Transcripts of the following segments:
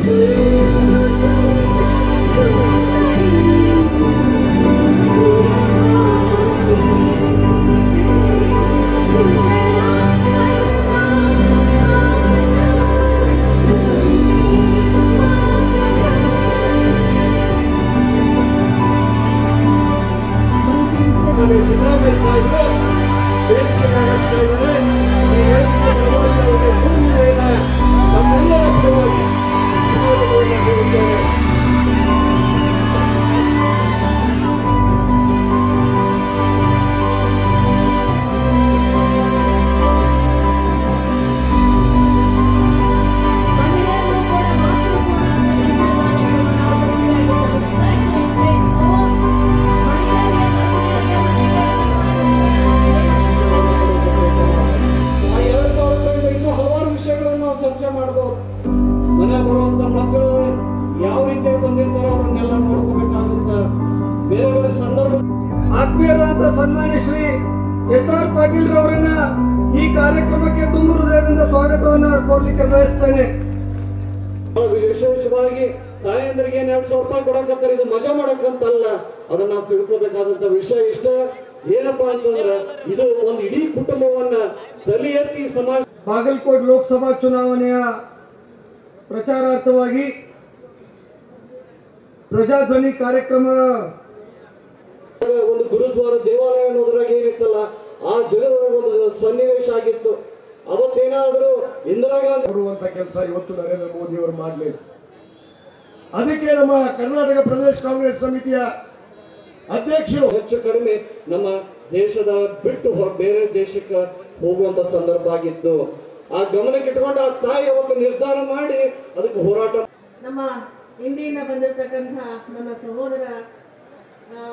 ಮಾನ್ಯ ಸಿದ್ದರಾಮಯ್ಯ ಸಾಹೇಬರು ವೇದಿಕೆ ನಡೆಸ್ತಾ ಇದ್ದಾರೆ ಈ ವೇದಿಕೆ ಪರವಾಗಿ ಅವರಿಗೆ ಭೂಮಿಯಿಂದ ನಮ್ಮೆಲ್ಲರ ಪರವಾಗಿ ಸ್ವಾಗತವನ್ನು ಕೋರುತ್ತೇನೆ ಮಹಿಳೆಯರು ಕೂಡ ಮಕ್ಕಳು ಕೂಡ ಮಹಿಳೆಯರಿಗೆ ಆ ಎರಡ್ ಸಾವಿರದಿಂದ ಇನ್ನೂ ಹಲವಾರು ವಿಷಯಗಳನ್ನು ನಾವು ಚರ್ಚೆ ಮಾಡಬಹುದು ಮನೆ ಬರುವಂತ ಮಕ್ಕಳು ಯಾವ ರೀತಿ ಬಂದಿರ್ತಾರೋ ಅವ್ರನ್ನೆಲ್ಲ ನೋಡ್ಕೋಬೇಕಾಗುತ್ತ ಬೇರೆ ಬೇರೆ ಸಂದರ್ಭ ಆತ್ಮೀಯರಾದ ಸನ್ಮಾನ್ಯ ಶ್ರೀ ಎಸ್ ಆರ್ ಪಾಟೀಲ್ ರವರನ್ನ ಈ ಕಾರ್ಯಕ್ರಮಕ್ಕೆ ತುಂಬ ಹೃದಯದಿಂದ ಸ್ವಾಗತವನ್ನ ಕೋರ್ಲಿಕ್ಕೆ ಬಯಸ್ತೇನೆ ವಿಶೇಷವಾಗಿ ತಾಯಂದ್ರಿಗೆ ಏನ್ ಎರಡ್ ಸಾವಿರ ರೂಪಾಯಿ ಕೊಡಕತ್ತಾರೆ ಇದು ಮಜಾ ಮಾಡಕ್ಕಂತಲ್ಲ ಅದನ್ನ ನಾವು ತಿಳ್ಕೊಬೇಕಾದಂತ ವಿಷಯ ಇಷ್ಟ ಏನಪ್ಪಾ ಅಂತಂದ್ರೆ ಇದು ಒಂದು ಇಡೀ ಕುಟುಂಬವನ್ನ ತಲೆ ಎತ್ತಿ ಸಮಾಜ ಬಾಗಲಕೋಟ್ ಲೋಕಸಭಾ ಚುನಾವಣೆಯ ಪ್ರಚಾರಾರ್ಥವಾಗಿ ಪ್ರಜಾಧ್ವನಿ ಕಾರ್ಯಕ್ರಮ ಒಂದು ಗುರುದ್ವಾರ ದೇವಾಲಯ ಅನ್ನೋದ್ರಾಗ ಏನಿತ್ತಲ್ಲ ಆ ಜಗದಾಗ ಒಂದು ಸನ್ನಿವೇಶ ಆಗಿತ್ತು ಅವತ್ತೇನಾದ್ರೂ ಇಂದಿರಾ ಗಾಂಧಿ ಕೊಡುವಂತ ಕೆಲಸ ಇವತ್ತು ನರೇಂದ್ರ ಮೋದಿ ಅವರು ಮಾಡಲಿಲ್ಲ ಅದಕ್ಕೆ ನಮ್ಮ ಕರ್ನಾಟಕ ಪ್ರದೇಶ ಕಾಂಗ್ರೆಸ್ ಸಮಿತಿಯ ಅಧ್ಯಕ್ಷರು ಹೆಚ್ಚು ಕಡಿಮೆ ನಮ್ಮ ದೇಶದ ಬಿಟ್ಟು ಹೊ- ಬೇರೆ ದೇಶಕ್ಕೆ ಹೋಗುವಂತ ಸಂದರ್ಭ ಆಗಿತ್ತು ಆ ಗಮನಕ್ಕೆ ಇಟ್ಕೊಂಡು ಆ ತಾಯಿ ಅವತ್ತು ನಿರ್ಧಾರ ಮಾಡಿ ಅದಕ್ಕೆ ಹೋರಾಟ ನಮ್ಮ ಇಂಡಿಯಿಂದ ಬಂದಿರತಕ್ಕಂಥ ನನ್ನ ಸಹೋದರ ಆ,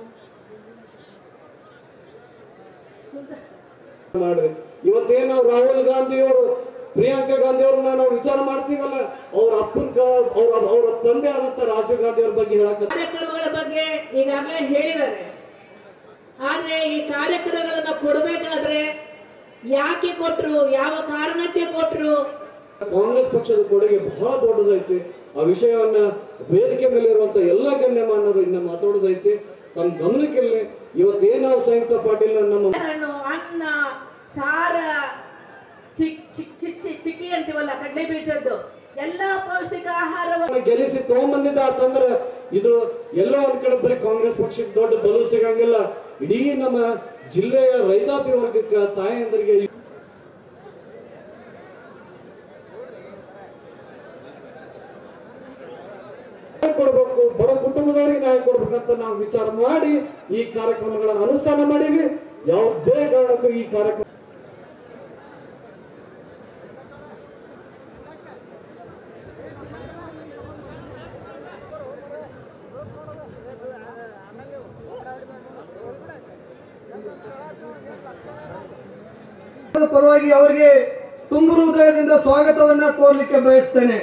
ಸುಲ್ತಾನ್ ಮಾಡ್ರಿ ಇವತ್ತೇನ್ ನಾವು ರಾಹುಲ್ ಗಾಂಧಿ ಅವರು ಪ್ರಿಯಾಂಕಾ ಗಾಂಧಿ ಅವ್ರನ್ನ ನಾವು ವಿಚಾರ ಮಾಡ್ತೀವಲ್ಲ ಅವ್ರ ಅಪ್ಪನ ಕ- ಅವ್ರ ಅವ್ರ ತಂದೆ ಆದಂತ ರಾಜೀವ್ ಗಾಂಧಿ ಅವ್ರ ಬಗ್ಗೆ ಹೇಳಕ ಕಾರ್ಯಕ್ರಮಗಳ ಬಗ್ಗೆ ಈಗಾಗಲೇ ಹೇಳಿದ್ದಾರೆ ಆದ್ರೆ ಈ ಕಾರ್ಯಕ್ರಮಗಳನ್ನ ಕೊಡಬೇಕಾದ್ರೆ ಯಾಕೆ ಕೊಟ್ರು ಯಾವ ಕಾರಣಕ್ಕೆ ಕೊಟ್ರು ಕಾಂಗ್ರೆಸ್ ಪಕ್ಷದ ಕೊಡುಗೆ ಬಹಳ ದೊಡ್ಡದೈತಿ ಆ ವಿಷಯವನ್ನ ವೇದಿಕೆ ಮೇಲೆ ಇರುವಂತ ಎಲ್ಲ ಗಣ್ಯಮಾನರು ಇನ್ನ ಮಾತಾಡೋದೈತಿ ತಮ್ಮ ಗಮನಕ್ಕಿರಲಿ ಇವತ್ತೇನ್ ನಾವು ಸಂಯುಕ್ತ ಪಾಟೀಲ್ ನಮ್ಮ ಹಣ್ಣು ಅನ್ನ ಸಾರ ಚಿಕ್ ಚಿಕ್ ಚಿಕ್ ಚಿಕ್ ಚಿಕ್ಕಿ ಅಂತೀವಲ್ಲ ಕಡಲೆ ಬೀಜದ್ದು ಎಲ್ಲಾ ಪೌಷ್ಟಿಕ ಆಹಾರವನ್ನು ಅವ್ರನ್ನ ಗೆಲ್ಲಿಸಿ ತಗೊಂಡ್ಬಂದಿದ್ದ ಅಂತಂದ್ರೆ ಇದು ಎಲ್ಲೋ ಒಂದ್ ಕಡೆ ಬರೀ ಕಾಂಗ್ರೆಸ್ ಪಕ್ಷಕ್ಕೆ ದೊಡ್ಡ ಬಲು ಸಿಗಂಗಿಲ್ಲ ಇಡೀ ನಮ್ಮ ಜಿಲ್ಲೆಯ ರೈತಾಪಿ ವರ್ಗಕ್ಕೆ ತಾಯಂದರಿಗೆ ನ್ಯಾಯ ಕೊಡ್ಬೇಕು ಬಡ ಕುಟುಂಬದವರಿಗೆ ನ್ಯಾಯ ಕೊಡ್ಬೇಕಂತ ನಾವು ವಿಚಾರ ಮಾಡಿ ಈ ಕಾರ್ಯಕ್ರಮಗಳನ್ನು ಅನುಷ್ಠಾನ ಮಾಡೀವಿ ಯಾವುದೇ ಕಾರಣಕ್ಕೂ ಈ ಕಾರ್ಯಕ್ರಮ ಪರವಾಗಿ ಅವರಿಗೆ ತುಂಬ ಹೃದಯದಿಂದ ಸ್ವಾಗತವನ್ನ ಕೋರ್ಲಿಕ್ಕೆ ಬಯಸ್ತೇನೆ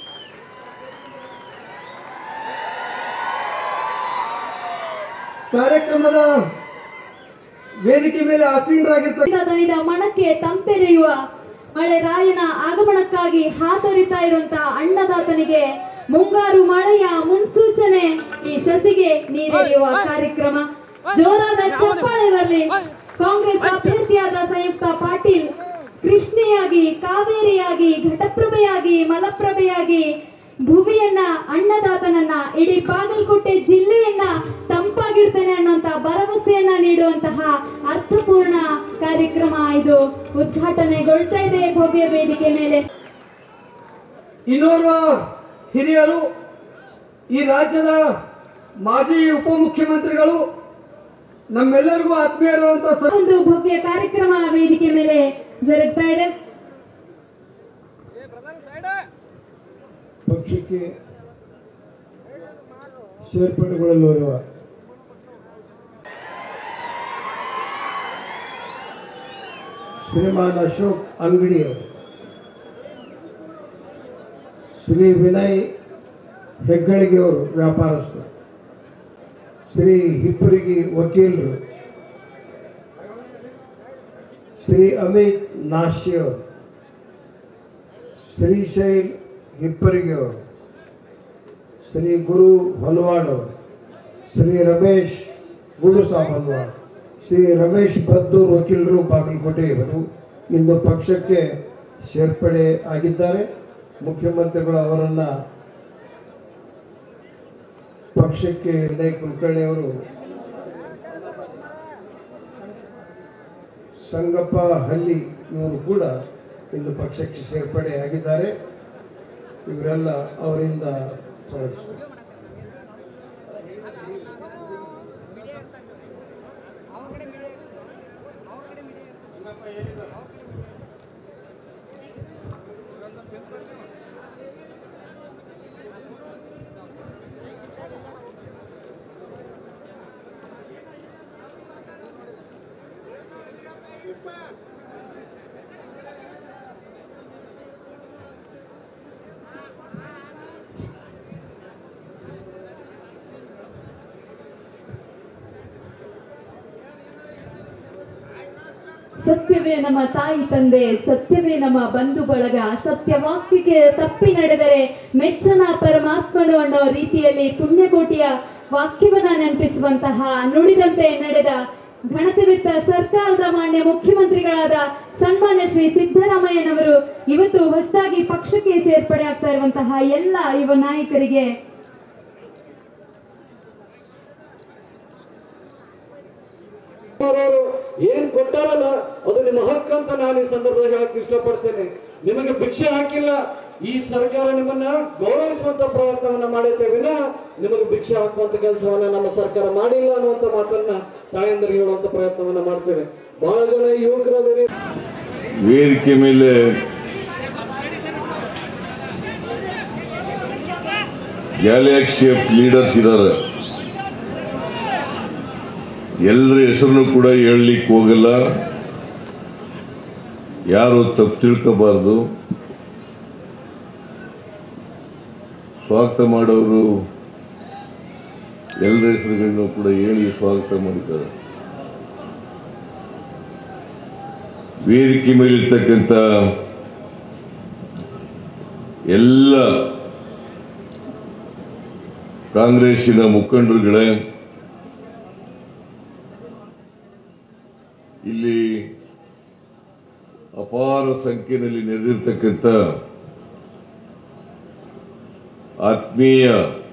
ಕಾರ್ಯಕ್ರಮದ ವೇದಿಕೆ ಮೇಲೆ ಆಸೀನರಾಗಿರ್ತ ದನಿದ ಮಣಕ್ಕೆ ತಂಪೆರೆಯುವ ಮಳೆ ರಾಯನ ಆಗಮನಕ್ಕಾಗಿ ಹಾತೊರಿತಾ ಇರುವಂತಹ ಅನ್ನದಾತನಿಗೆ ಮುಂಗಾರು ಮಳೆಯ ಮುನ್ಸೂಚನೆ ಈ ಸಸಿಗೆ ನೀರೆರೆಯುವ ಕಾರ್ಯಕ್ರಮ ಜೋರಾದ ಚಪ್ಪಾಳೆ ಬರಲಿ ಕಾಂಗ್ರೆಸ್ ಅಭ್ಯರ್ಥಿಯಾದ ಸಂಯುಕ್ತ ಪಾಟೀಲ್ ಕೃಷ್ಣೆಯಾಗಿ ಕಾವೇರಿಯಾಗಿ ಘಟಪ್ರಭೆಯಾಗಿ ಮಲಪ್ರಭೆಯಾಗಿ ಭುವಿಯನ್ನ ಅನ್ನದಾತನನ್ನ ಇಡೀ ಬಾಗಲಕೋಟೆ ಜಿಲ್ಲೆಯನ್ನ ತಂಪಾಗಿರ್ತೇನೆ ಅನ್ನುವಂತ ಭರವಸೆಯನ್ನ ನೀಡುವಂತಹ ಅರ್ಥಪೂರ್ಣ ಕಾರ್ಯಕ್ರಮ ಇದು ಉದ್ಘಾಟನೆಗೊಳ್ತಾ ಇದೆ ಭವ್ಯ ವೇದಿಕೆ ಮೇಲೆ ಇನ್ನೋರ್ವ ಹಿರಿಯರು ಈ ರಾಜ್ಯದ ಮಾಜಿ ಉಪಮುಖ್ಯಮಂತ್ರಿಗಳು ನಮ್ಮೆಲ್ಲರಿಗೂ ಆತ್ಮೀಯರಾದಂಥ ಸ- ಒಂದು ಭವ್ಯ ಕಾರ್ಯಕ್ರಮ ವೇದಿಕೆ ಮೇಲೆ ಜರುಗ್ತಾ ಇದೆ ಪಕ್ಷಕ್ಕೆ ಸೇರ್ಪಡೆಗೊಳ್ಳಲಿರುವ ಶ್ರೀಮಾನ್ ಅಶೋಕ್ ಅಂಗಡಿಯವರು ಶ್ರೀ ವಿನಯ್ ಹೆಗ್ಗಳಿಗೆ ಅವರು ವ್ಯಾಪಾರಸ್ಥರು ಶ್ರೀ ಹಿಪ್ಪರಿಗೆ ವಕೀಲರು ಶ್ರೀ ಅಮಿತ್ ನಾಶಿ ಅವರು ಶ್ರೀಶೈಲ್ ಹಿಪ್ಪರಿಗೆ ಅವರು ಶ್ರೀ ಗುರು ಹಲ್ವಾಡ್ ಅವರು ಶ್ರೀ ರಮೇಶ್ ಗುರುಸಾಬ್ ಹಲ್ವಾಡ್ ಶ್ರೀ ರಮೇಶ್ ಬದ್ದೂರ್ ವಕೀಲರು ಬಾಗಲಕೋಟೆ ಇವರು ಇಂದು ಪಕ್ಷಕ್ಕೆ ಸೇರ್ಪಡೆ ಆಗಿದ್ದಾರೆ ಮುಖ್ಯಮಂತ್ರಿಗಳು ಅವರನ್ನು ಪಕ್ಷಕ್ಕೆ ವಿನಯ್ ಕುಲಕರ್ಣಿ ಅವರು ಸಂಗಪ್ಪ ಹಲ್ಲಿ ಇವರು ಕೂಡ ಇಂದು ಪಕ್ಷಕ್ಕೆ ಸೇರ್ಪಡೆ ಆಗಿದ್ದಾರೆ ಇವರೆಲ್ಲ ಅವರಿಂದ ಸ್ವಾಗತಿಸ್ತಾರೆ ಸತ್ಯವೇ ನಮ್ಮ ತಾಯಿ ತಂದೆ ಸತ್ಯವೇ ನಮ್ಮ ಬಂಧು ಬಳಗ ಸತ್ಯವಾಕ್ಯಕ್ಕೆ ತಪ್ಪಿ ನಡೆದರೆ ಮೆಚ್ಚನ ಪರಮಾತ್ಮನು ಅನ್ನೋ ರೀತಿಯಲ್ಲಿ ಪುಣ್ಯಕೋಟಿಯ ವಾಕ್ಯವನ್ನ ನೆನಪಿಸುವಂತಹ ನುಡಿದಂತೆ ನಡೆದ ಘನತೆವಿತ್ತ ಸರ್ಕಾರದ ಮಾನ್ಯ ಮುಖ್ಯಮಂತ್ರಿಗಳಾದ ಸನ್ಮಾನ್ಯ ಶ್ರೀ ಸಿದ್ದರಾಮಯ್ಯನವರು ಇವತ್ತು ಹೊಸದಾಗಿ ಪಕ್ಷಕ್ಕೆ ಸೇರ್ಪಡೆ ಆಗ್ತಾ ಇರುವಂತಹ ಎಲ್ಲ ಯುವ ನಾಯಕರಿಗೆ ಅವರವರು ಏನ್ ಕೊಟ್ಟಾರಲ್ಲ ಅದು ನಿಮ್ಮ ಹಕ್ಕಂತ ನಾನು ಈ ಸಂದರ್ಭದಲ್ಲಿ ಹೇಳಕ್ ಇಷ್ಟಪಡ್ತೇನೆ ನಿಮಗೆ ಭಿಕ್ಷೆ ಹಾಕಿಲ್ಲ ಈ ಸರ್ಕಾರ ನಿಮ್ಮನ್ನ ಗೌರವಿಸುವಂತ ಪ್ರಯತ್ನವನ್ನ ಮಾಡೈತೆ ವಿನ ನಿಮಗೆ ಭಿಕ್ಷೆ ಹಾಕುವಂತ ಕೆಲಸವನ್ನ ನಮ್ಮ ಸರ್ಕಾರ ಮಾಡಿಲ್ಲ ಅನ್ನುವಂತ ಮಾತನ್ನ ತಾಯಂದರಿಗೆ ಹೇಳುವಂತ ಪ್ರಯತ್ನವನ್ನ ಮಾಡ್ತೇವೆ ಬಹಳ ಜನ ಯುವಕರದಿರಿ ವೇದಿಕೆ ಮೇಲೆ ಗ್ಯಾಲಕ್ಸಿ ಆಫ್ ಲೀಡರ್ಸ್ ಇದ್ದಾರೆ ಎಲ್ಲರ ಹೆಸರನ್ನು ಕೂಡ ಹೇಳಲಿಕ್ಕೆ ಹೋಗಲ್ಲ ಯಾರು ತಪ್ಪು ತಿಳ್ಕೋಬಾರ್ದು ಸ್ವಾಗತ ಮಾಡೋರು ಎಲ್ಲರ ಹೆಸರುಗಳನ್ನು ಕೂಡ ಹೇಳಿ ಸ್ವಾಗತ ಮಾಡಿದ್ದಾರೆ ವೇದಿಕೆ ಮೇಲಿರ್ತಕ್ಕಂಥ ಎಲ್ಲ ಕಾಂಗ್ರೆಸ್ಸಿನ ಮುಖಂಡರುಗಳೇ ಇಲ್ಲಿ ಅಪಾರ ಸಂಖ್ಯೆಯಲ್ಲಿ ನೆರೆದಿರ್ತಕ್ಕಂಥ ಆತ್ಮೀಯ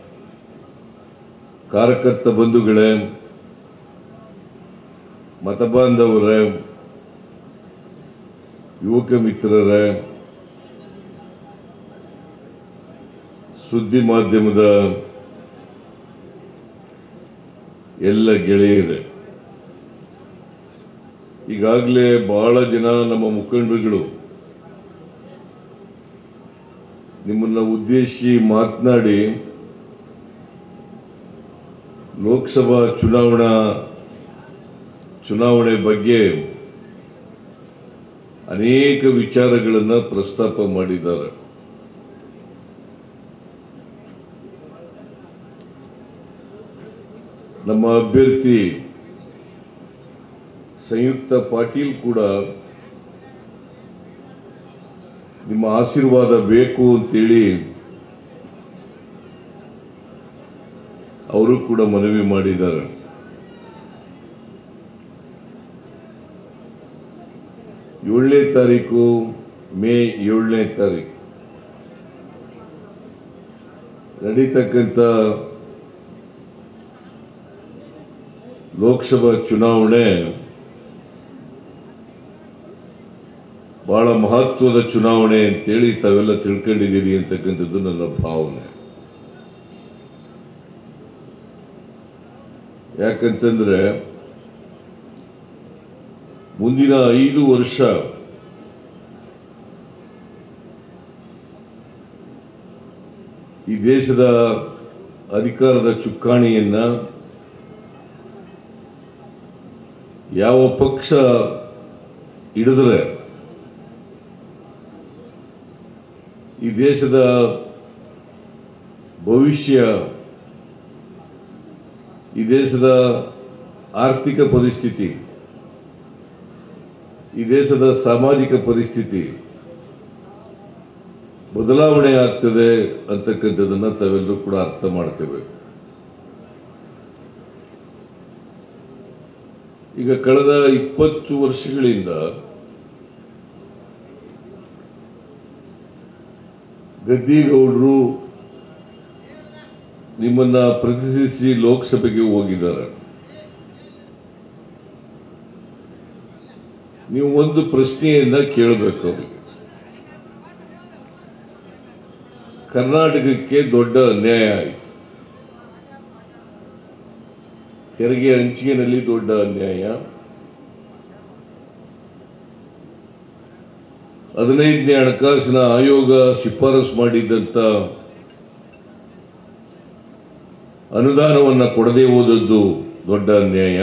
ಕಾರ್ಯಕರ್ತ ಬಂಧುಗಳೇ ಮತಬಾಂಧವರೇ ಯುವಕ ಮಿತ್ರರೇ ಸುದ್ದಿ ಮಾಧ್ಯಮದ ಎಲ್ಲ ಗೆಳೆಯರೇ ಈಗಾಗಲೇ ಬಹಳ ಜನ ನಮ್ಮ ಮುಖಂಡರುಗಳು ನಿಮ್ಮನ್ನ ಉದ್ದೇಶಿಸಿ ಮಾತನಾಡಿ ಲೋಕಸಭಾ ಚುನಾವಣಾ ಚುನಾವಣೆ ಬಗ್ಗೆ ಅನೇಕ ವಿಚಾರಗಳನ್ನು ಪ್ರಸ್ತಾಪ ಮಾಡಿದ್ದಾರೆ ನಮ್ಮ ಅಭ್ಯರ್ಥಿ ಸಂಯುಕ್ತ ಪಾಟೀಲ್ ಕೂಡ ನಿಮ್ಮ ಆಶೀರ್ವಾದ ಬೇಕು ಅಂತೇಳಿ ಅವರು ಕೂಡ ಮನವಿ ಮಾಡಿದ್ದಾರೆ ಏಳನೇ ತಾರೀಕು ಮೇ ಏಳನೇ ತಾರೀಕು ನಡೀತಕ್ಕಂಥ ಲೋಕಸಭಾ ಚುನಾವಣೆ ಬಹಳ ಮಹತ್ವದ ಚುನಾವಣೆ ಅಂತೇಳಿ ತಾವೆಲ್ಲ ತಿಳ್ಕೊಂಡಿದ್ದೀರಿ ಅಂತಕ್ಕಂಥದ್ದು ನನ್ನ ಭಾವನೆ ಯಾಕಂತಂದ್ರೆ ಮುಂದಿನ ಐದು ವರ್ಷ ಈ ದೇಶದ ಅಧಿಕಾರದ ಚುಕ್ಕಾಣಿಯನ್ನ ಯಾವ ಪಕ್ಷ ಹಿಡಿದ್ರೆ ಈ ದೇಶದ ಭವಿಷ್ಯ ಈ ದೇಶದ ಆರ್ಥಿಕ ಪರಿಸ್ಥಿತಿ ಈ ದೇಶದ ಸಾಮಾಜಿಕ ಪರಿಸ್ಥಿತಿ ಬದಲಾವಣೆ ಆಗ್ತದೆ ಅಂತಕ್ಕಂಥದ್ದನ್ನ ತಾವೆಲ್ಲರೂ ಕೂಡ ಅರ್ಥ ಮಾಡ್ಕೋಬೇಕು ಈಗ ಕಳೆದ ಇಪ್ಪತ್ತು ವರ್ಷಗಳಿಂದ ಗದ್ದಿಗೌಡರು ನಿಮ್ಮನ್ನ ಪ್ರತಿನಿಧಿಸಿ ಲೋಕಸಭೆಗೆ ಹೋಗಿದ್ದಾರೆ ನೀವು ಒಂದು ಪ್ರಶ್ನೆಯನ್ನ ಕೇಳಬೇಕು ಅವ್ರಿಗೆ ಕರ್ನಾಟಕಕ್ಕೆ ದೊಡ್ಡ ಅನ್ಯಾಯ ಆಯಿತು ತೆರಿಗೆ ಹಂಚಿಕೆನಲ್ಲಿ ದೊಡ್ಡ ಅನ್ಯಾಯ ಹದಿನೈದನೇ ಹಣಕಾಸಿನ ಆಯೋಗ ಶಿಫಾರಸು ಮಾಡಿದ್ದಂತ ಅನುದಾನವನ್ನ ಕೊಡದೇ ಹೋದದ್ದು ದೊಡ್ಡ ಅನ್ಯಾಯ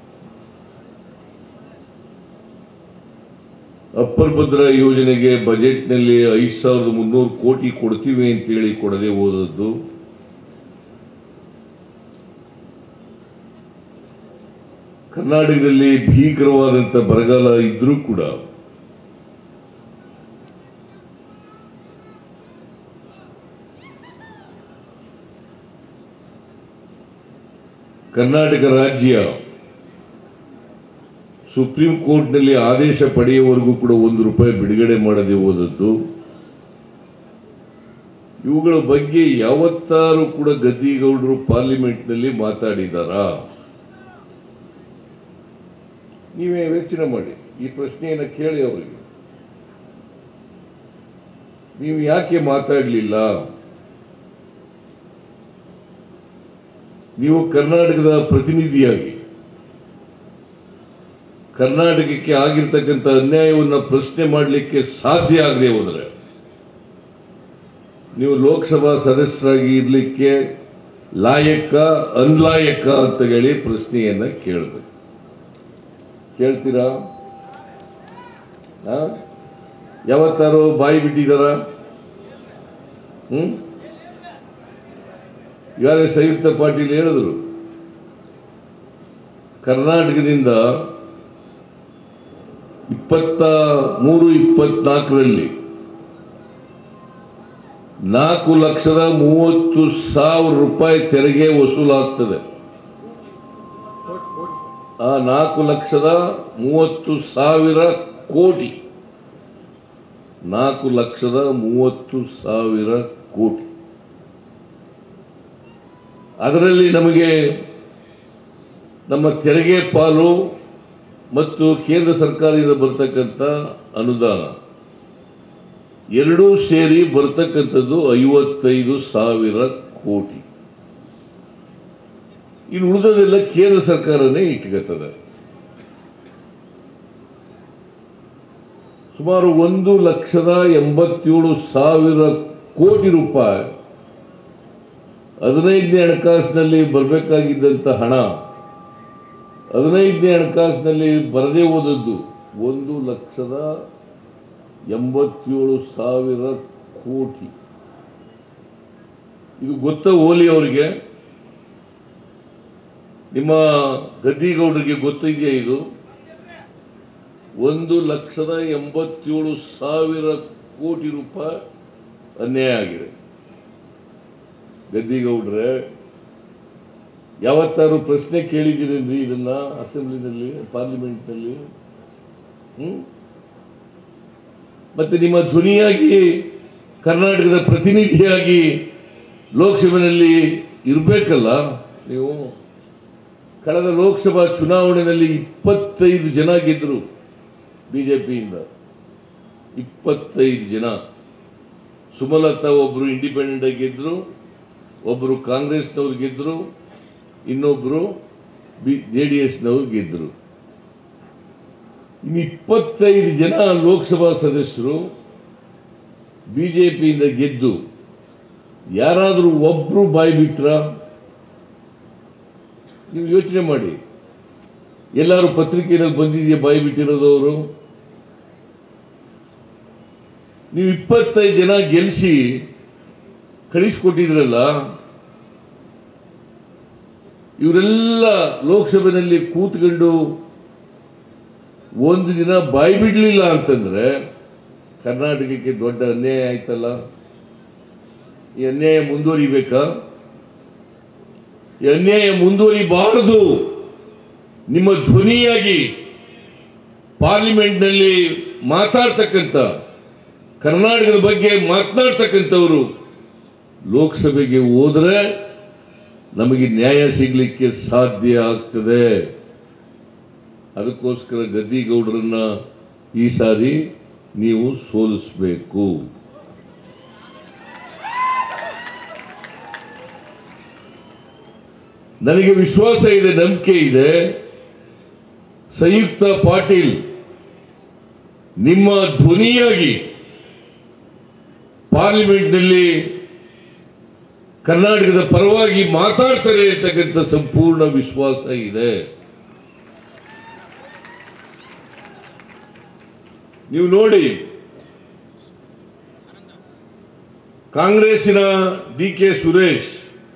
ಅಪ್ಪರ್ ಭದ್ರಾ ಯೋಜನೆಗೆ ಬಜೆಟ್ನಲ್ಲಿ ಐದು ಸಾವಿರದ ಮುನ್ನೂರು ಕೋಟಿ ಕೊಡ್ತೀವಿ ಅಂತೇಳಿ ಕೊಡದೆ ಹೋದದ್ದು ಕರ್ನಾಟಕದಲ್ಲಿ ಭೀಕರವಾದಂಥ ಬರಗಾಲ ಇದ್ರೂ ಕೂಡ ಕರ್ನಾಟಕ ರಾಜ್ಯ ಸುಪ್ರೀಂ ಕೋರ್ಟ್ನಲ್ಲಿ ಆದೇಶ ಪಡೆಯುವವರೆಗೂ ಕೂಡ ಒಂದು ರೂಪಾಯಿ ಬಿಡುಗಡೆ ಮಾಡದೆ ಹೋದದ್ದು ಇವುಗಳ ಬಗ್ಗೆ ಯಾವತ್ತಾರು ಕೂಡ ಗದ್ದಿಗೌಡರು ಪಾರ್ಲಿಮೆಂಟ್ನಲ್ಲಿ ಮಾತಾಡಿದಾರಾ ನೀವೇ ಯೋಚನೆ ಮಾಡಿ ಈ ಪ್ರಶ್ನೆಯನ್ನು ಕೇಳಿ ಅವರಿಗೆ ನೀವು ಯಾಕೆ ಮಾತಾಡಲಿಲ್ಲ ನೀವು ಕರ್ನಾಟಕದ ಪ್ರತಿನಿಧಿಯಾಗಿ ಕರ್ನಾಟಕಕ್ಕೆ ಆಗಿರ್ತಕ್ಕಂಥ ಅನ್ಯಾಯವನ್ನು ಪ್ರಶ್ನೆ ಮಾಡಲಿಕ್ಕೆ ಸಾಧ್ಯ ಆಗದೆ ಹೋದರೆ ನೀವು ಲೋಕಸಭಾ ಸದಸ್ಯರಾಗಿ ಇರಲಿಕ್ಕೆ ಲಾಯಕ ಅನ್ಲಾಯಕ ಅಂತ ಹೇಳಿ ಪ್ರಶ್ನೆಯನ್ನ ಕೇಳಬೇಕು ಕೇಳ್ತೀರಾ ಆ? ಯಾವತ್ತಾರು ಬಾಯಿ ಬಿಟ್ಟಿದಾರ ಹ್ಮ್ ಈಗಾಗಲೇ ಸಂಯುಕ್ತ ಪಾಟೀಲ್ ಹೇಳಿದ್ರು ಕರ್ನಾಟಕದಿಂದ ಇಪ್ಪತ್ತ ಮೂರು ಇಪ್ಪತ್ನಾಲ್ಕರಲ್ಲಿ ನಾಲ್ಕು ಲಕ್ಷದ ಮೂವತ್ತು ಸಾವಿರ ರೂಪಾಯಿ ತೆರಿಗೆ ವಸೂಲಾಗ್ತದೆ ಆ ನಾಲ್ಕು ಲಕ್ಷದ ಮೂವತ್ತು ಸಾವಿರ ಕೋಟಿ ನಾಲ್ಕು ಲಕ್ಷದ ಮೂವತ್ತು ಸಾವಿರ ಕೋಟಿ ಅದರಲ್ಲಿ ನಮಗೆ ನಮ್ಮ ತೆರಿಗೆ ಪಾಲು ಮತ್ತು ಕೇಂದ್ರ ಸರ್ಕಾರದಿಂದ ಬರ್ತಕ್ಕಂಥ ಅನುದಾನ ಎರಡೂ ಸೇರಿ ಬರ್ತಕ್ಕಂಥದ್ದು ಐವತ್ತೈದು ಸಾವಿರ ಕೋಟಿ ಇನ್ನು ಉಳಿದದೆಲ್ಲ ಕೇಂದ್ರ ಸರ್ಕಾರನೇ ಇಟ್ಕೊತದೆ ಸುಮಾರು ಒಂದು ಲಕ್ಷದ ಎಂಬತ್ತೇಳು ಸಾವಿರ ಕೋಟಿ ರೂಪಾಯಿ ಹದಿನೈದನೇ ಹಣಕಾಸಿನಲ್ಲಿ ಬರಬೇಕಾಗಿದ್ದಂಥ ಹಣ ಹದಿನೈದನೇ ಹಣಕಾಸಿನಲ್ಲಿ ಬರದೇ ಹೋದದ್ದು ಒಂದು ಲಕ್ಷದ ಎಂಬತ್ತೇಳು ಸಾವಿರ ಕೋಟಿ ಇದು ಗೊತ್ತ ಓಲಿ ಅವರಿಗೆ ನಿಮ್ಮ ಗದ್ದಿಗೌಡರಿಗೆ ಗೊತ್ತಿದೆಯಾ ಇದು ಒಂದು ಲಕ್ಷದ ಎಂಬತ್ತೇಳು ಸಾವಿರ ಕೋಟಿ ರೂಪಾಯಿ ಅನ್ಯಾಯ ಆಗಿದೆ ಗದ್ದಿಗೌಡ್ರೆ ಯಾವತ್ತಾರು ಪ್ರಶ್ನೆ ಕೇಳಿದ್ದೀರೇನ್ರಿ ಇದನ್ನ ಅಸೆಂಬ್ಲಿನಲ್ಲಿ ಪಾರ್ಲಿಮೆಂಟ್ನಲ್ಲಿ ಹ್ಮ್ ಮತ್ತೆ ನಿಮ್ಮ ಧ್ವನಿಯಾಗಿ ಕರ್ನಾಟಕದ ಪ್ರತಿನಿಧಿಯಾಗಿ ಲೋಕಸಭೆಯಲ್ಲಿ ಇರಬೇಕಲ್ಲ ನೀವು ಕಳೆದ ಲೋಕಸಭಾ ಚುನಾವಣೆಯಲ್ಲಿ ಇಪ್ಪತ್ತೈದು ಜನ ಗೆದ್ದರು ಬಿಜೆಪಿಯಿಂದ ಇಪ್ಪತ್ತೈದು ಜನ ಸುಮಲತಾ ಒಬ್ಬರು ಇಂಡಿಪೆಂಡೆಂಟ್ ಆಗಿ ಗೆದ್ರು ಒಬ್ಬರು ಕಾಂಗ್ರೆಸ್ನವ್ರು ಗೆದ್ರು ಇನ್ನೊಬ್ಬರು ಬಿ ಜೆ ಡಿ ಎಸ್ನವ್ರು ಗೆದ್ದರು ಇನ್ನು ಇಪ್ಪತ್ತೈದು ಜನ ಲೋಕಸಭಾ ಸದಸ್ಯರು ಬಿಜೆಪಿಯಿಂದ ಗೆದ್ದು ಯಾರಾದರೂ ಒಬ್ರು ಬಾಯಿ ಬಿಟ್ರ ನೀವು ಯೋಚನೆ ಮಾಡಿ ಎಲ್ಲರೂ ಪತ್ರಿಕೆಯಲ್ಲಿ ಬಂದಿದೆಯಾ ಬಾಯಿ ಬಿಟ್ಟಿರೋದು ಅವರು ನೀವು ಇಪ್ಪತ್ತೈದು ಜನ ಗೆಲ್ಲಿಸಿ ಕಳಿಸ್ಕೊಟ್ಟಿದ್ರಲ್ಲ ಇವರೆಲ್ಲ ಲೋಕಸಭೆಯಲ್ಲಿ ಕೂತ್ಕೊಂಡು ಒಂದು ದಿನ ಬಾಯಿ ಬಿಡಲಿಲ್ಲ ಅಂತಂದ್ರೆ ಕರ್ನಾಟಕಕ್ಕೆ ದೊಡ್ಡ ಅನ್ಯಾಯ ಆಯ್ತಲ್ಲ ಈ ಅನ್ಯಾಯ ಮುಂದುವರಿಬೇಕಾ ಈ ಅನ್ಯಾಯ ಮುಂದುವರಿಬಾರದು ನಿಮ್ಮ ಧ್ವನಿಯಾಗಿ ಪಾರ್ಲಿಮೆಂಟ್ನಲ್ಲಿ ಮಾತಾಡ್ತಕ್ಕಂಥ ಕರ್ನಾಟಕದ ಬಗ್ಗೆ ಮಾತನಾಡ್ತಕ್ಕಂಥವರು ಲೋಕಸಭೆಗೆ ಹೋದ್ರೆ ನಮಗೆ ನ್ಯಾಯ ಸಿಗಲಿಕ್ಕೆ ಸಾಧ್ಯ ಆಗ್ತದೆ ಅದಕ್ಕೋಸ್ಕರ ಗದ್ದಿಗೌಡರನ್ನ ಈ ಸಾರಿ ನೀವು ಸೋಲಿಸಬೇಕು ನನಗೆ ವಿಶ್ವಾಸ ಇದೆ ನಂಬಿಕೆ ಇದೆ ಸಂಯುಕ್ತ ಪಾಟೀಲ್ ನಿಮ್ಮ ಧ್ವನಿಯಾಗಿ ಪಾರ್ಲಿಮೆಂಟ್ನಲ್ಲಿ ಕರ್ನಾಟಕದ ಪರವಾಗಿ ಮಾತಾಡ್ತಾರೆ ಅಂತಕ್ಕಂಥ ಸಂಪೂರ್ಣ ವಿಶ್ವಾಸ ಇದೆ ನೀವು ನೋಡಿ ಕಾಂಗ್ರೆಸ್ಸಿನ ಡಿ ಕೆ ಸುರೇಶ್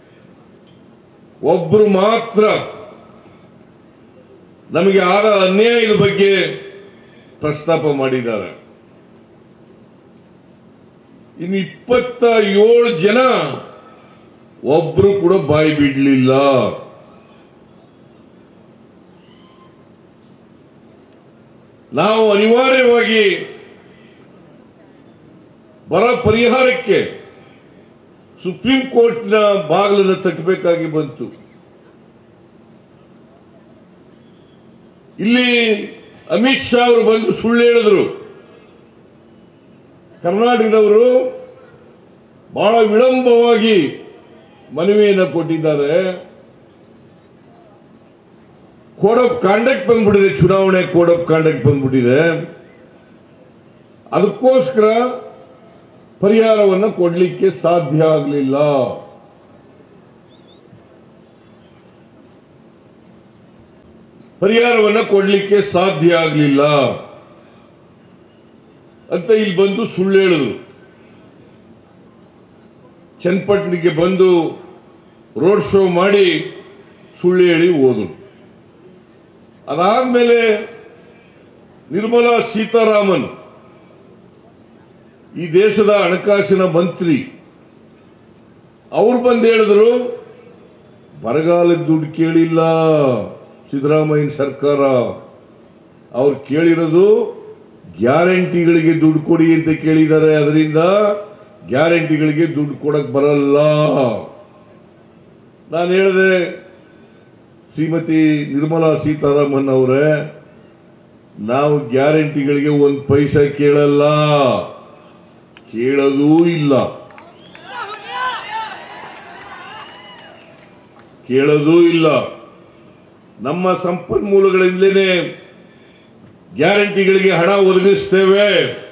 ಒಬ್ರು ಮಾತ್ರ ನಮಗೆ ಆದ ಅನ್ಯಾಯದ ಬಗ್ಗೆ ಪ್ರಸ್ತಾಪ ಮಾಡಿದ್ದಾರೆ ಇನ್ನು ಇಪ್ಪತ್ತ ಏಳು ಜನ ಒಬ್ರು ಕೂಡ ಬಾಯಿ ಬಿಡ್ಲಿಲ್ಲ ನಾವು ಅನಿವಾರ್ಯವಾಗಿ ಬರ ಪರಿಹಾರಕ್ಕೆ ಸುಪ್ರೀಂ ಕೋರ್ಟ್ನ ಬಾಗಿಲನ್ನು ತಟ್ಟಬೇಕಾಗಿ ಬಂತು ಇಲ್ಲಿ ಅಮಿತ್ ಶಾ ಅವರು ಬಂದು ಸುಳ್ಳು ಹೇಳಿದ್ರು ಕರ್ನಾಟಕದವರು ಬಹಳ ವಿಳಂಬವಾಗಿ ಮನವಿಯನ್ನು ಕೊಟ್ಟಿದ್ದಾರೆ ಕೋಡ್ ಆಫ್ ಕಾಂಡಕ್ಟ್ ಬಂದ್ಬಿಟ್ಟಿದೆ ಚುನಾವಣೆ ಕೋಡ್ ಆಫ್ ಕಾಂಡಕ್ಟ್ ಬಂದ್ಬಿಟ್ಟಿದೆ ಅದಕ್ಕೋಸ್ಕರ ಪರಿಹಾರವನ್ನು ಕೊಡಲಿಕ್ಕೆ ಸಾಧ್ಯ ಆಗಲಿಲ್ಲ ಪರಿಹಾರವನ್ನು ಕೊಡಲಿಕ್ಕೆ ಸಾಧ್ಯ ಆಗಲಿಲ್ಲ ಅಂತ ಇಲ್ಲಿ ಬಂದು ಸುಳ್ಳು ಹೇಳಿದ್ರು ಚನ್ನಪಟ್ಟಣಕ್ಕೆ ಬಂದು ರೋಡ್ ಶೋ ಮಾಡಿ ಸುಳ್ಳು ಹೇಳಿ ಹೋದ್ರು ಅದಾದ್ಮೇಲೆ ನಿರ್ಮಲಾ ಸೀತಾರಾಮನ್ ಈ ದೇಶದ ಹಣಕಾಸಿನ ಮಂತ್ರಿ ಅವ್ರು ಬಂದು ಹೇಳಿದ್ರು ಬರಗಾಲದ ದುಡ್ಡು ಕೇಳಿಲ್ಲ ಸಿದ್ದರಾಮಯ್ಯ ಸರ್ಕಾರ ಅವ್ರು ಕೇಳಿರೋದು ಗ್ಯಾರಂಟಿಗಳಿಗೆ ದುಡ್ಡು ಕೊಡಿ ಅಂತ ಕೇಳಿದ್ದಾರೆ ಅದರಿಂದ ಗ್ಯಾರಂಟಿಗಳಿಗೆ ದುಡ್ಡು ಕೊಡಕ್ ಬರಲ್ಲ ನಾನು ಹೇಳಿದೆ ಶ್ರೀಮತಿ ನಿರ್ಮಲಾ ಸೀತಾರಾಮನ್ ಅವರೇ ನಾವು ಗ್ಯಾರಂಟಿಗಳಿಗೆ ಒಂದು ಪೈಸೆ ಕೇಳಲ್ಲ ಕೇಳೋದೂ ಇಲ್ಲ ಕೇಳೋದೂ ಇಲ್ಲ ನಮ್ಮ ಸಂಪನ್ಮೂಲಗಳಿಂದಲೇ ಗ್ಯಾರಂಟಿಗಳಿಗೆ ಹಣ ಒದಗಿಸ್ತೇವೆ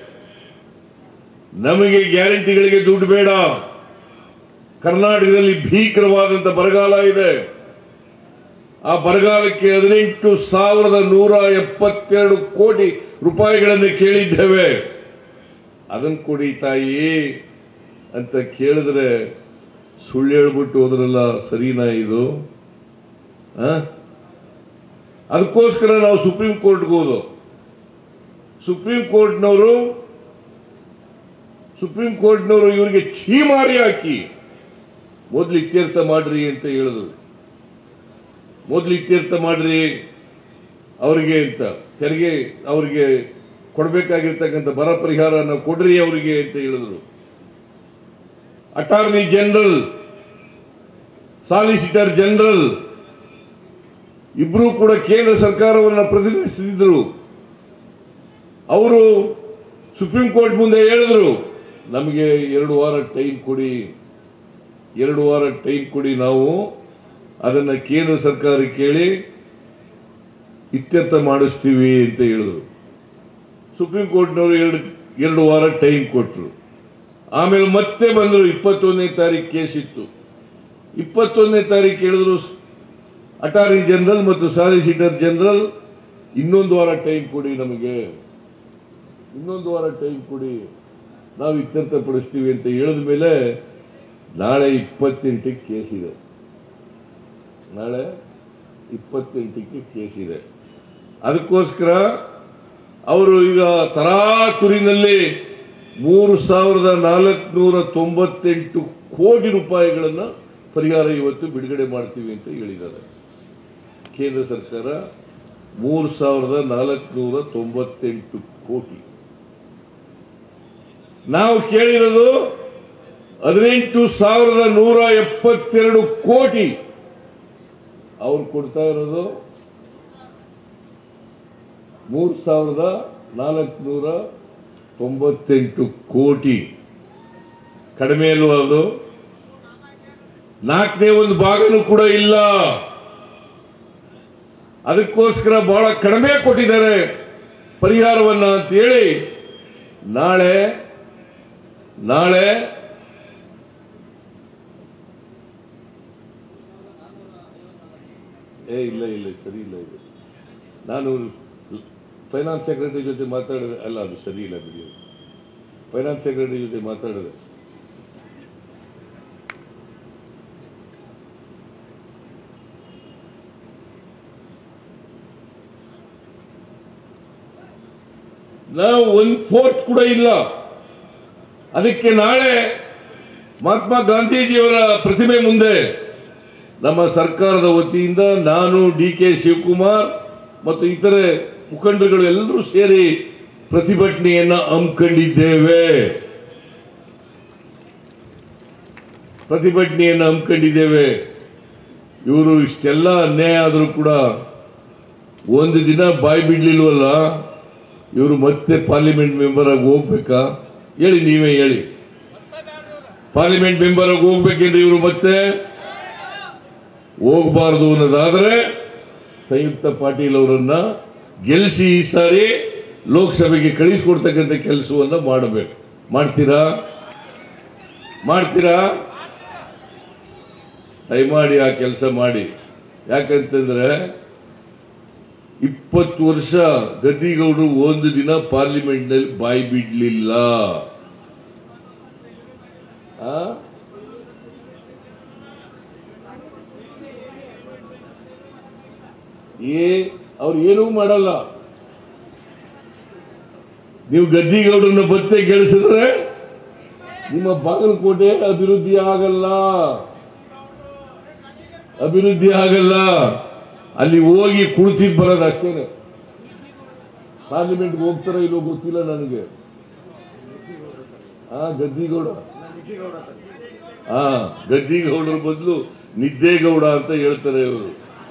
ನಮಗೆ ಗ್ಯಾರಂಟಿಗಳಿಗೆ ದುಡ್ಡು ಬೇಡ ಕರ್ನಾಟಕದಲ್ಲಿ ಭೀಕರವಾದಂತ ಬರಗಾಲ ಇದೆ ಆ ಬರಗಾಲಕ್ಕೆ ಹದಿನೆಂಟು ಸಾವಿರದ ನೂರ ಎಪ್ಪತ್ತೆರಡು ಕೋಟಿ ರೂಪಾಯಿಗಳನ್ನು ಕೇಳಿದ್ದೇವೆ ಅದನ್ನು ಕೊಡಿ ತಾಯಿ ಅಂತ ಕೇಳಿದ್ರೆ ಸುಳ್ಳು ಹೇಳ್ಬಿಟ್ಟು ಹೋದ್ರಲ್ಲ ಸರಿನಾ ಇದು ಆ? ಅದಕ್ಕೋಸ್ಕರ ನಾವು ಸುಪ್ರೀಂ ಕೋರ್ಟ್ಗೆ ಹೋದು ಸುಪ್ರೀಂ ಕೋರ್ಟ್ನವರು ಸುಪ್ರೀಂ ಕೋರ್ಟ್ನವರು ಇವರಿಗೆ ಛೀಮಾರಿ ಹಾಕಿ ಮೊದಲು ಇತ್ಯರ್ಥ ಮಾಡ್ರಿ ಅಂತ ಹೇಳಿದ್ರು ಮೊದಲು ಇತ್ಯರ್ಥ ಮಾಡ್ರಿ ಅವರಿಗೆ ಅಂತ ತೆರಿಗೆ ಅವರಿಗೆ ಕೊಡಬೇಕಾಗಿರ್ತಕ್ಕಂಥ ಬರ ಪರಿಹಾರನ ಕೊಡ್ರಿ ಅವರಿಗೆ ಅಂತ ಹೇಳಿದ್ರು ಅಟಾರ್ನಿ ಜನರಲ್ ಸಾಲಿಸಿಟರ್ ಜನರಲ್ ಇಬ್ಬರೂ ಕೂಡ ಕೇಂದ್ರ ಸರ್ಕಾರವನ್ನು ಪ್ರತಿನಿಧಿಸಿದ್ರು ಅವರು ಸುಪ್ರೀಂ ಕೋರ್ಟ್ ಮುಂದೆ ಹೇಳಿದ್ರು ನಮಗೆ ಎರಡು ವಾರ ಟೈಮ್ ಕೊಡಿ ಎರಡು ವಾರ ಟೈಮ್ ಕೊಡಿ ನಾವು ಅದನ್ನ ಕೇಂದ್ರ ಸರ್ಕಾರ ಕೇಳಿ ಇತ್ಯರ್ಥ ಮಾಡಿಸ್ತೀವಿ ಅಂತ ಹೇಳಿದ್ರು ಸುಪ್ರೀಂ ಕೋರ್ಟ್ನವರು ಎರಡು ಎರಡು ವಾರ ಟೈಮ್ ಕೊಟ್ಟರು ಆಮೇಲೆ ಮತ್ತೆ ಬಂದರು ಇಪ್ಪತ್ತೊಂದನೇ ತಾರೀಕು ಕೇಸ್ ಇತ್ತು ಇಪ್ಪತ್ತೊಂದನೇ ತಾರೀಕು ಹೇಳಿದ್ರು ಅಟಾರ್ನಿ ಜನರಲ್ ಮತ್ತು ಸಾಲಿಸಿಟರ್ ಜನರಲ್ ಇನ್ನೊಂದು ವಾರ ಟೈಮ್ ಕೊಡಿ ನಮಗೆ ಇನ್ನೊಂದು ವಾರ ಟೈಮ್ ಕೊಡಿ ನಾವು ಇತ್ಯರ್ಥಪಡಿಸ್ತೀವಿ ಅಂತ ಹೇಳಿದ ಮೇಲೆ ನಾಳೆ ಇಪ್ಪತ್ತೆಂಟಕ್ಕೆ ಕೇಸ್ ಇದೆ ನಾಳೆ ಇಪ್ಪತ್ತೆಂಟಕ್ಕೆ ಕೇಸ್ ಇದೆ ಅದಕ್ಕೋಸ್ಕರ ಅವರು ಈಗ ತರಾತುರಿನಲ್ಲಿ ಮೂರು ಸಾವಿರದ ನಾಲ್ಕುನೂರ ತೊಂಬತ್ತೆಂಟು ಕೋಟಿ ರೂಪಾಯಿಗಳನ್ನು ಪರಿಹಾರ ಇವತ್ತು ಬಿಡುಗಡೆ ಮಾಡ್ತೀವಿ ಅಂತ ಹೇಳಿದ್ದಾರೆ ಕೇಂದ್ರ ಸರ್ಕಾರ ಮೂರು ಸಾವಿರದ ನಾಲ್ಕುನೂರ ತೊಂಬತ್ತೆಂಟು ಕೋಟಿ ನಾವು ಕೇಳಿರೋದು ಹದಿನೆಂಟು ಸಾವಿರದ ನೂರ ಎಪ್ಪತ್ತೆರಡು ಕೋಟಿ ಅವ್ರು ಕೊಡ್ತಾ ಇರೋದು ಮೂರು ಸಾವಿರದ ನಾಲ್ಕುನೂರ ತೊಂಬತ್ತೆಂಟು ಕೋಟಿ ಕಡಿಮೆ ಅಲ್ವಾ ಅದು ನಾಲ್ಕನೇ ಒಂದು ಭಾಗನೂ ಕೂಡ ಇಲ್ಲ ಅದಕ್ಕೋಸ್ಕರ ಬಹಳ ಕಡಿಮೆ ಕೊಟ್ಟಿದ್ದಾರೆ ಪರಿಹಾರವನ್ನ ಅಂತ ಹೇಳಿ ನಾಳೆ ನಾಳೆ ಏ ಇಲ್ಲ ಇಲ್ಲ ಸರಿ ಇಲ್ಲ ಇದು ನಾನು ಫೈನಾನ್ಸ್ ಸೆಕ್ರೆಟರಿ ಜೊತೆ ಮಾತಾಡಿದೆ ಅಲ್ಲ ಅದು ಸರಿ ಇಲ್ಲ ಬಿಡಿ ಫೈನಾನ್ಸ್ ಸೆಕ್ರೆಟರಿ ಜೊತೆ ಮಾತಾಡಿದೆ ನಾವು ಒಂದು ಫೋರ್ತ್ ಕೂಡ ಇಲ್ಲ ಅದಕ್ಕೆ ನಾಳೆ ಮಹಾತ್ಮ ಗಾಂಧೀಜಿಯವರ ಪ್ರತಿಮೆ ಮುಂದೆ ನಮ್ಮ ಸರ್ಕಾರದ ವತಿಯಿಂದ ನಾನು ಡಿ ಕೆ ಶಿವಕುಮಾರ್ ಮತ್ತು ಇತರೆ ಮುಖಂಡರುಗಳು ಎಲ್ಲರೂ ಸೇರಿ ಪ್ರತಿಭಟನೆಯನ್ನ ಹಮ್ಮಿಕೊಂಡಿದ್ದೇವೆ ಪ್ರತಿಭಟನೆಯನ್ನು ಹಮ್ಮಿಕೊಂಡಿದ್ದೇವೆ ಇವರು ಇಷ್ಟೆಲ್ಲ ಅನ್ಯಾಯ ಆದರೂ ಕೂಡ ಒಂದು ದಿನ ಬಾಯಿ ಬಿಡ್ಲಿಲ್ವಲ್ಲ ಇವರು ಮತ್ತೆ ಪಾರ್ಲಿಮೆಂಟ್ ಮೆಂಬರ್ ಆಗಿ ಹೋಗ್ಬೇಕಾ ಹೇಳಿ ನೀವೇ ಹೇಳಿ ಪಾರ್ಲಿಮೆಂಟ್ ಮೆಂಬರ್ ಆಗಿ ಹೋಗ್ಬೇಕೇನ್ರಿ ಇವರು ಮತ್ತೆ ಹೋಗಬಾರದು ಅನ್ನೋದಾದ್ರೆ ಸಂಯುಕ್ತ ಪಾಟೀಲ್ ಅವರನ್ನ ಗೆಲ್ಲಿಸಿ ಈ ಸಾರಿ ಲೋಕಸಭೆಗೆ ಕಳಿಸ್ಕೊಡ್ತಕ್ಕಂಥ ಕೆಲಸವನ್ನ ಮಾಡಬೇಕು ಮಾಡ್ತೀರಾ ಮಾಡ್ತೀರಾ ದಯಮಾಡಿ ಆ ಕೆಲಸ ಮಾಡಿ ಯಾಕಂತಂದ್ರೆ ಇಪ್ಪತ್ತು ವರ್ಷ ಗದ್ದಿಗೌಡರು ಒಂದು ದಿನ ಪಾರ್ಲಿಮೆಂಟ್ನಲ್ಲಿ ಬಾಯಿ ಬಿಡ್ಲಿಲ್ಲ ಆ? ಏ ಅವ್ರು ಏನೂ ಮಾಡಲ್ಲ ನೀವು ಗದ್ದಿಗೌಡರನ್ನ ಬತ್ತೆ ಗೆಲ್ಲಿಸಿದ್ರೆ ನಿಮ್ಮ ಬಾಗಲಕೋಟೆ ಅಭಿವೃದ್ಧಿ ಆಗಲ್ಲ ಅಭಿವೃದ್ಧಿ ಆಗಲ್ಲ ಅಲ್ಲಿ ಹೋಗಿ ಕುಳಿತಿದ್ದು ಬರೋದು ಅಷ್ಟೇನೆ ಪಾರ್ಲಿಮೆಂಟ್ಗೆ ಹೋಗ್ತಾರೋ ಇಲ್ಲೋ ಗೊತ್ತಿಲ್ಲ ನನಗೆ ಆ ಗದ್ದಿಗೌಡ ಹಾ ಗದ್ದಿಗೌಡರ ಬದಲು ನಿದ್ದೇಗೌಡ ಅಂತ ಹೇಳ್ತಾರೆ ಇವರು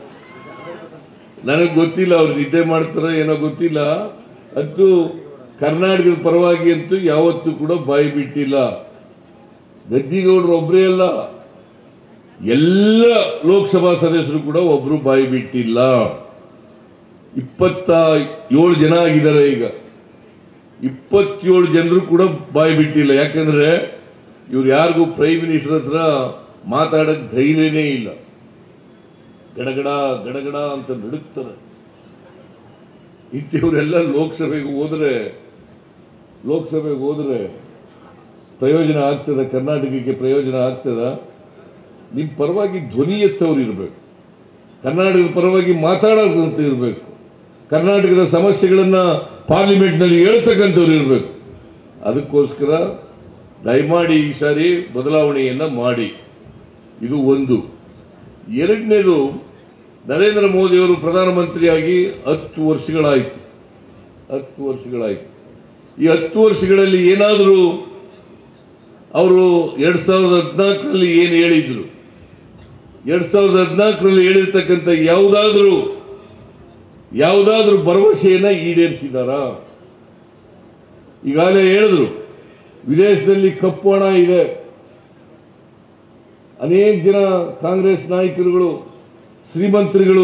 ನನಗೆ ಗೊತ್ತಿಲ್ಲ ಅವ್ರು ನಿದ್ದೆ ಮಾಡ್ತಾರೋ ಏನೋ ಗೊತ್ತಿಲ್ಲ ಅದು ಕರ್ನಾಟಕದ ಪರವಾಗಿ ಅಂತೂ ಯಾವತ್ತೂ ಕೂಡ ಬಾಯಿ ಬಿಟ್ಟಿಲ್ಲ ಗದ್ದಿಗೌಡರು ಒಬ್ಬರೇ ಅಲ್ಲ ಎಲ್ಲ ಲೋಕಸಭಾ ಸದಸ್ಯರು ಕೂಡ ಒಬ್ರು ಬಾಯಿ ಬಿಟ್ಟಿಲ್ಲ ಇಪ್ಪತ್ತ ಏಳು ಜನ ಆಗಿದ್ದಾರೆ ಈಗ ಇಪ್ಪತ್ತೇಳು ಜನರು ಕೂಡ ಬಾಯಿ ಬಿಟ್ಟಿಲ್ಲ ಯಾಕಂದ್ರೆ ಇವ್ರು ಯಾರಿಗೂ ಪ್ರೈಮ್ ಮಿನಿಸ್ಟರ್ ಹತ್ರ ಮಾತಾಡಕ್ ಧೈರ್ಯನೇ ಇಲ್ಲ ಗಡಗಡ ಗಡಗಡ ಅಂತ ನಡುಕ್ತಾರೆ ಇಂಥವ್ರೆಲ್ಲ ಲೋಕಸಭೆಗೆ ಹೋದ್ರೆ ಲೋಕಸಭೆಗೆ ಹೋದ್ರೆ ಪ್ರಯೋಜನ ಆಗ್ತದ ಕರ್ನಾಟಕಕ್ಕೆ ಪ್ರಯೋಜನ ಆಗ್ತದ ನಿಮ್ಮ ಪರವಾಗಿ ಧ್ವನಿ ಎತ್ತವ್ರು ಇರಬೇಕು ಕರ್ನಾಟಕದ ಪರವಾಗಿ ಮಾತಾಡೋದಂತ ಇರಬೇಕು ಕರ್ನಾಟಕದ ಸಮಸ್ಯೆಗಳನ್ನ ಪಾರ್ಲಿಮೆಂಟ್ನಲ್ಲಿ ಹೇಳ್ತಕ್ಕಂಥವ್ರು ಇರಬೇಕು ಅದಕ್ಕೋಸ್ಕರ ದಯಮಾಡಿ ಈ ಸಾರಿ ಬದಲಾವಣೆಯನ್ನ ಮಾಡಿ ಇದು ಒಂದು ಎರಡನೇದು ನರೇಂದ್ರ ಮೋದಿಯವರು ಪ್ರಧಾನಮಂತ್ರಿಯಾಗಿ ಹತ್ತು ವರ್ಷಗಳಾಯಿತು ಹತ್ತು ವರ್ಷಗಳಾಯಿತು ಈ ಹತ್ತು ವರ್ಷಗಳಲ್ಲಿ ಏನಾದರೂ ಅವರು ಎರಡ್ ಸಾವಿರದ ಹದಿನಾಲ್ಕರಲ್ಲಿ ಏನು ಹೇಳಿದ್ರು ಎರಡ್ ಸಾವಿರದ ಹದಿನಾಲ್ಕರಲ್ಲಿ ಹೇಳಿರ್ತಕ್ಕಂಥ ಯಾವುದಾದ್ರೂ ಯಾವುದಾದ್ರೂ ಭರವಸೆಯನ್ನ ಈಡೇರಿಸಿದಾರಾ ಈಗಾಗಲೇ ಹೇಳಿದ್ರು ವಿದೇಶದಲ್ಲಿ ಕಪ್ಪು ಹಣ ಇದೆ ಅನೇಕ ಜನ ಕಾಂಗ್ರೆಸ್ ನಾಯಕರುಗಳು ಶ್ರೀಮಂತರುಗಳು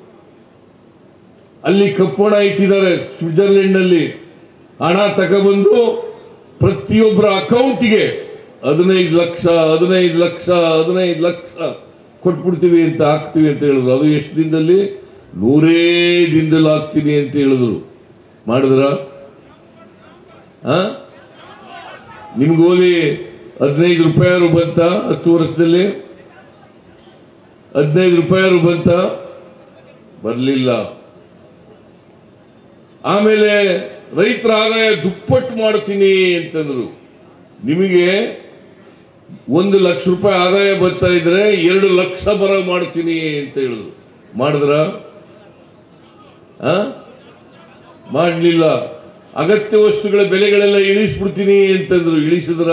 ಅಲ್ಲಿ ಕಪ್ಪು ಹಣ ಇಟ್ಟಿದ್ದಾರೆ ಸ್ವಿಟ್ಜರ್ಲೆಂಡ್ನಲ್ಲಿ ಹಣ ತಗೊಬಂದು ಪ್ರತಿಯೊಬ್ಬರ ಅಕೌಂಟಿಗೆ ಹದಿನೈದು ಲಕ್ಷ ಹದಿನೈದು ಲಕ್ಷ ಹದಿನೈದು ಲಕ್ಷ ಕೊಟ್ಬಿಡ್ತೀವಿ ಅಂತ ಹಾಕ್ತೀವಿ ಅಂತ ಹೇಳಿದ್ರು ಅದು ಎಷ್ಟು ದಿನದಲ್ಲಿ ನೂರೇ ದಿನದಲ್ಲಿ ಹಾಕ್ತೀನಿ ಅಂತ ಹೇಳಿದ್ರು ಮಾಡಿದ್ರ ನಿಮ್ಗೆ ಹೋಗಿ ಹದಿನೈದು ರೂಪಾಯಿ ಬಂತ ಹತ್ತು ವರ್ಷದಲ್ಲಿ ಹದಿನೈದು ರೂಪಾಯಿ ಬಂತ ಬರಲಿಲ್ಲ ಆಮೇಲೆ ರೈತರ ಆದಾಯ ದುಪ್ಪಟ್ಟು ಮಾಡ್ತೀನಿ ಅಂತಂದ್ರು ನಿಮಗೆ ಒಂದು ಲಕ್ಷ ರೂಪಾಯಿ ಆದಾಯ ಬರ್ತಾ ಇದ್ರೆ ಎರಡು ಲಕ್ಷ ಬರ ಮಾಡ್ತೀನಿ ಅಂತ ಹೇಳಿದ್ರು ಮಾಡಿದ್ರ ಮಾಡಲಿಲ್ಲ ಅಗತ್ಯ ವಸ್ತುಗಳ ಬೆಲೆಗಳೆಲ್ಲ ಇಳಿಸ್ಬಿಡ್ತೀನಿ ಅಂತಂದ್ರು ಇಳಿಸಿದ್ರ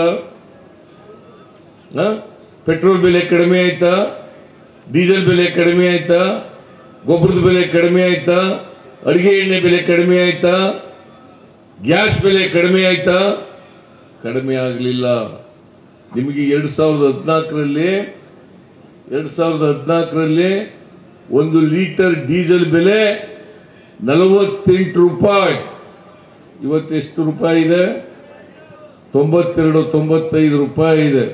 ಪೆಟ್ರೋಲ್ ಬೆಲೆ ಕಡಿಮೆ ಆಯ್ತಾ ಡೀಸೆಲ್ ಬೆಲೆ ಕಡಿಮೆ ಆಯ್ತಾ ಗೊಬ್ಬರದ ಬೆಲೆ ಕಡಿಮೆ ಆಯ್ತಾ ಅಡಿಗೆ ಎಣ್ಣೆ ಬೆಲೆ ಕಡಿಮೆ ಆಯ್ತಾ ಗ್ಯಾಸ್ ಬೆಲೆ ಕಡಿಮೆ ಆಯ್ತಾ ಕಡಿಮೆ ಆಗಲಿಲ್ಲ ನಿಮಗೆ ಎರಡು ಸಾವಿರದ ಹದಿನಾಲ್ಕರಲ್ಲಿ ಎರಡು ಸಾವಿರದ ಹದಿನಾಲ್ಕರಲ್ಲಿ ಒಂದು ಲೀಟರ್ ಡೀಸೆಲ್ ಬೆಲೆ ನಲವತ್ತೆಂಟು ರೂಪಾಯಿ ಇವತ್ತು ಎಷ್ಟು ರೂಪಾಯಿ ಇದೆ ತೊಂಬತ್ತೆರಡು ತೊಂಬತ್ತೈದು ರೂಪಾಯಿ ಇದೆ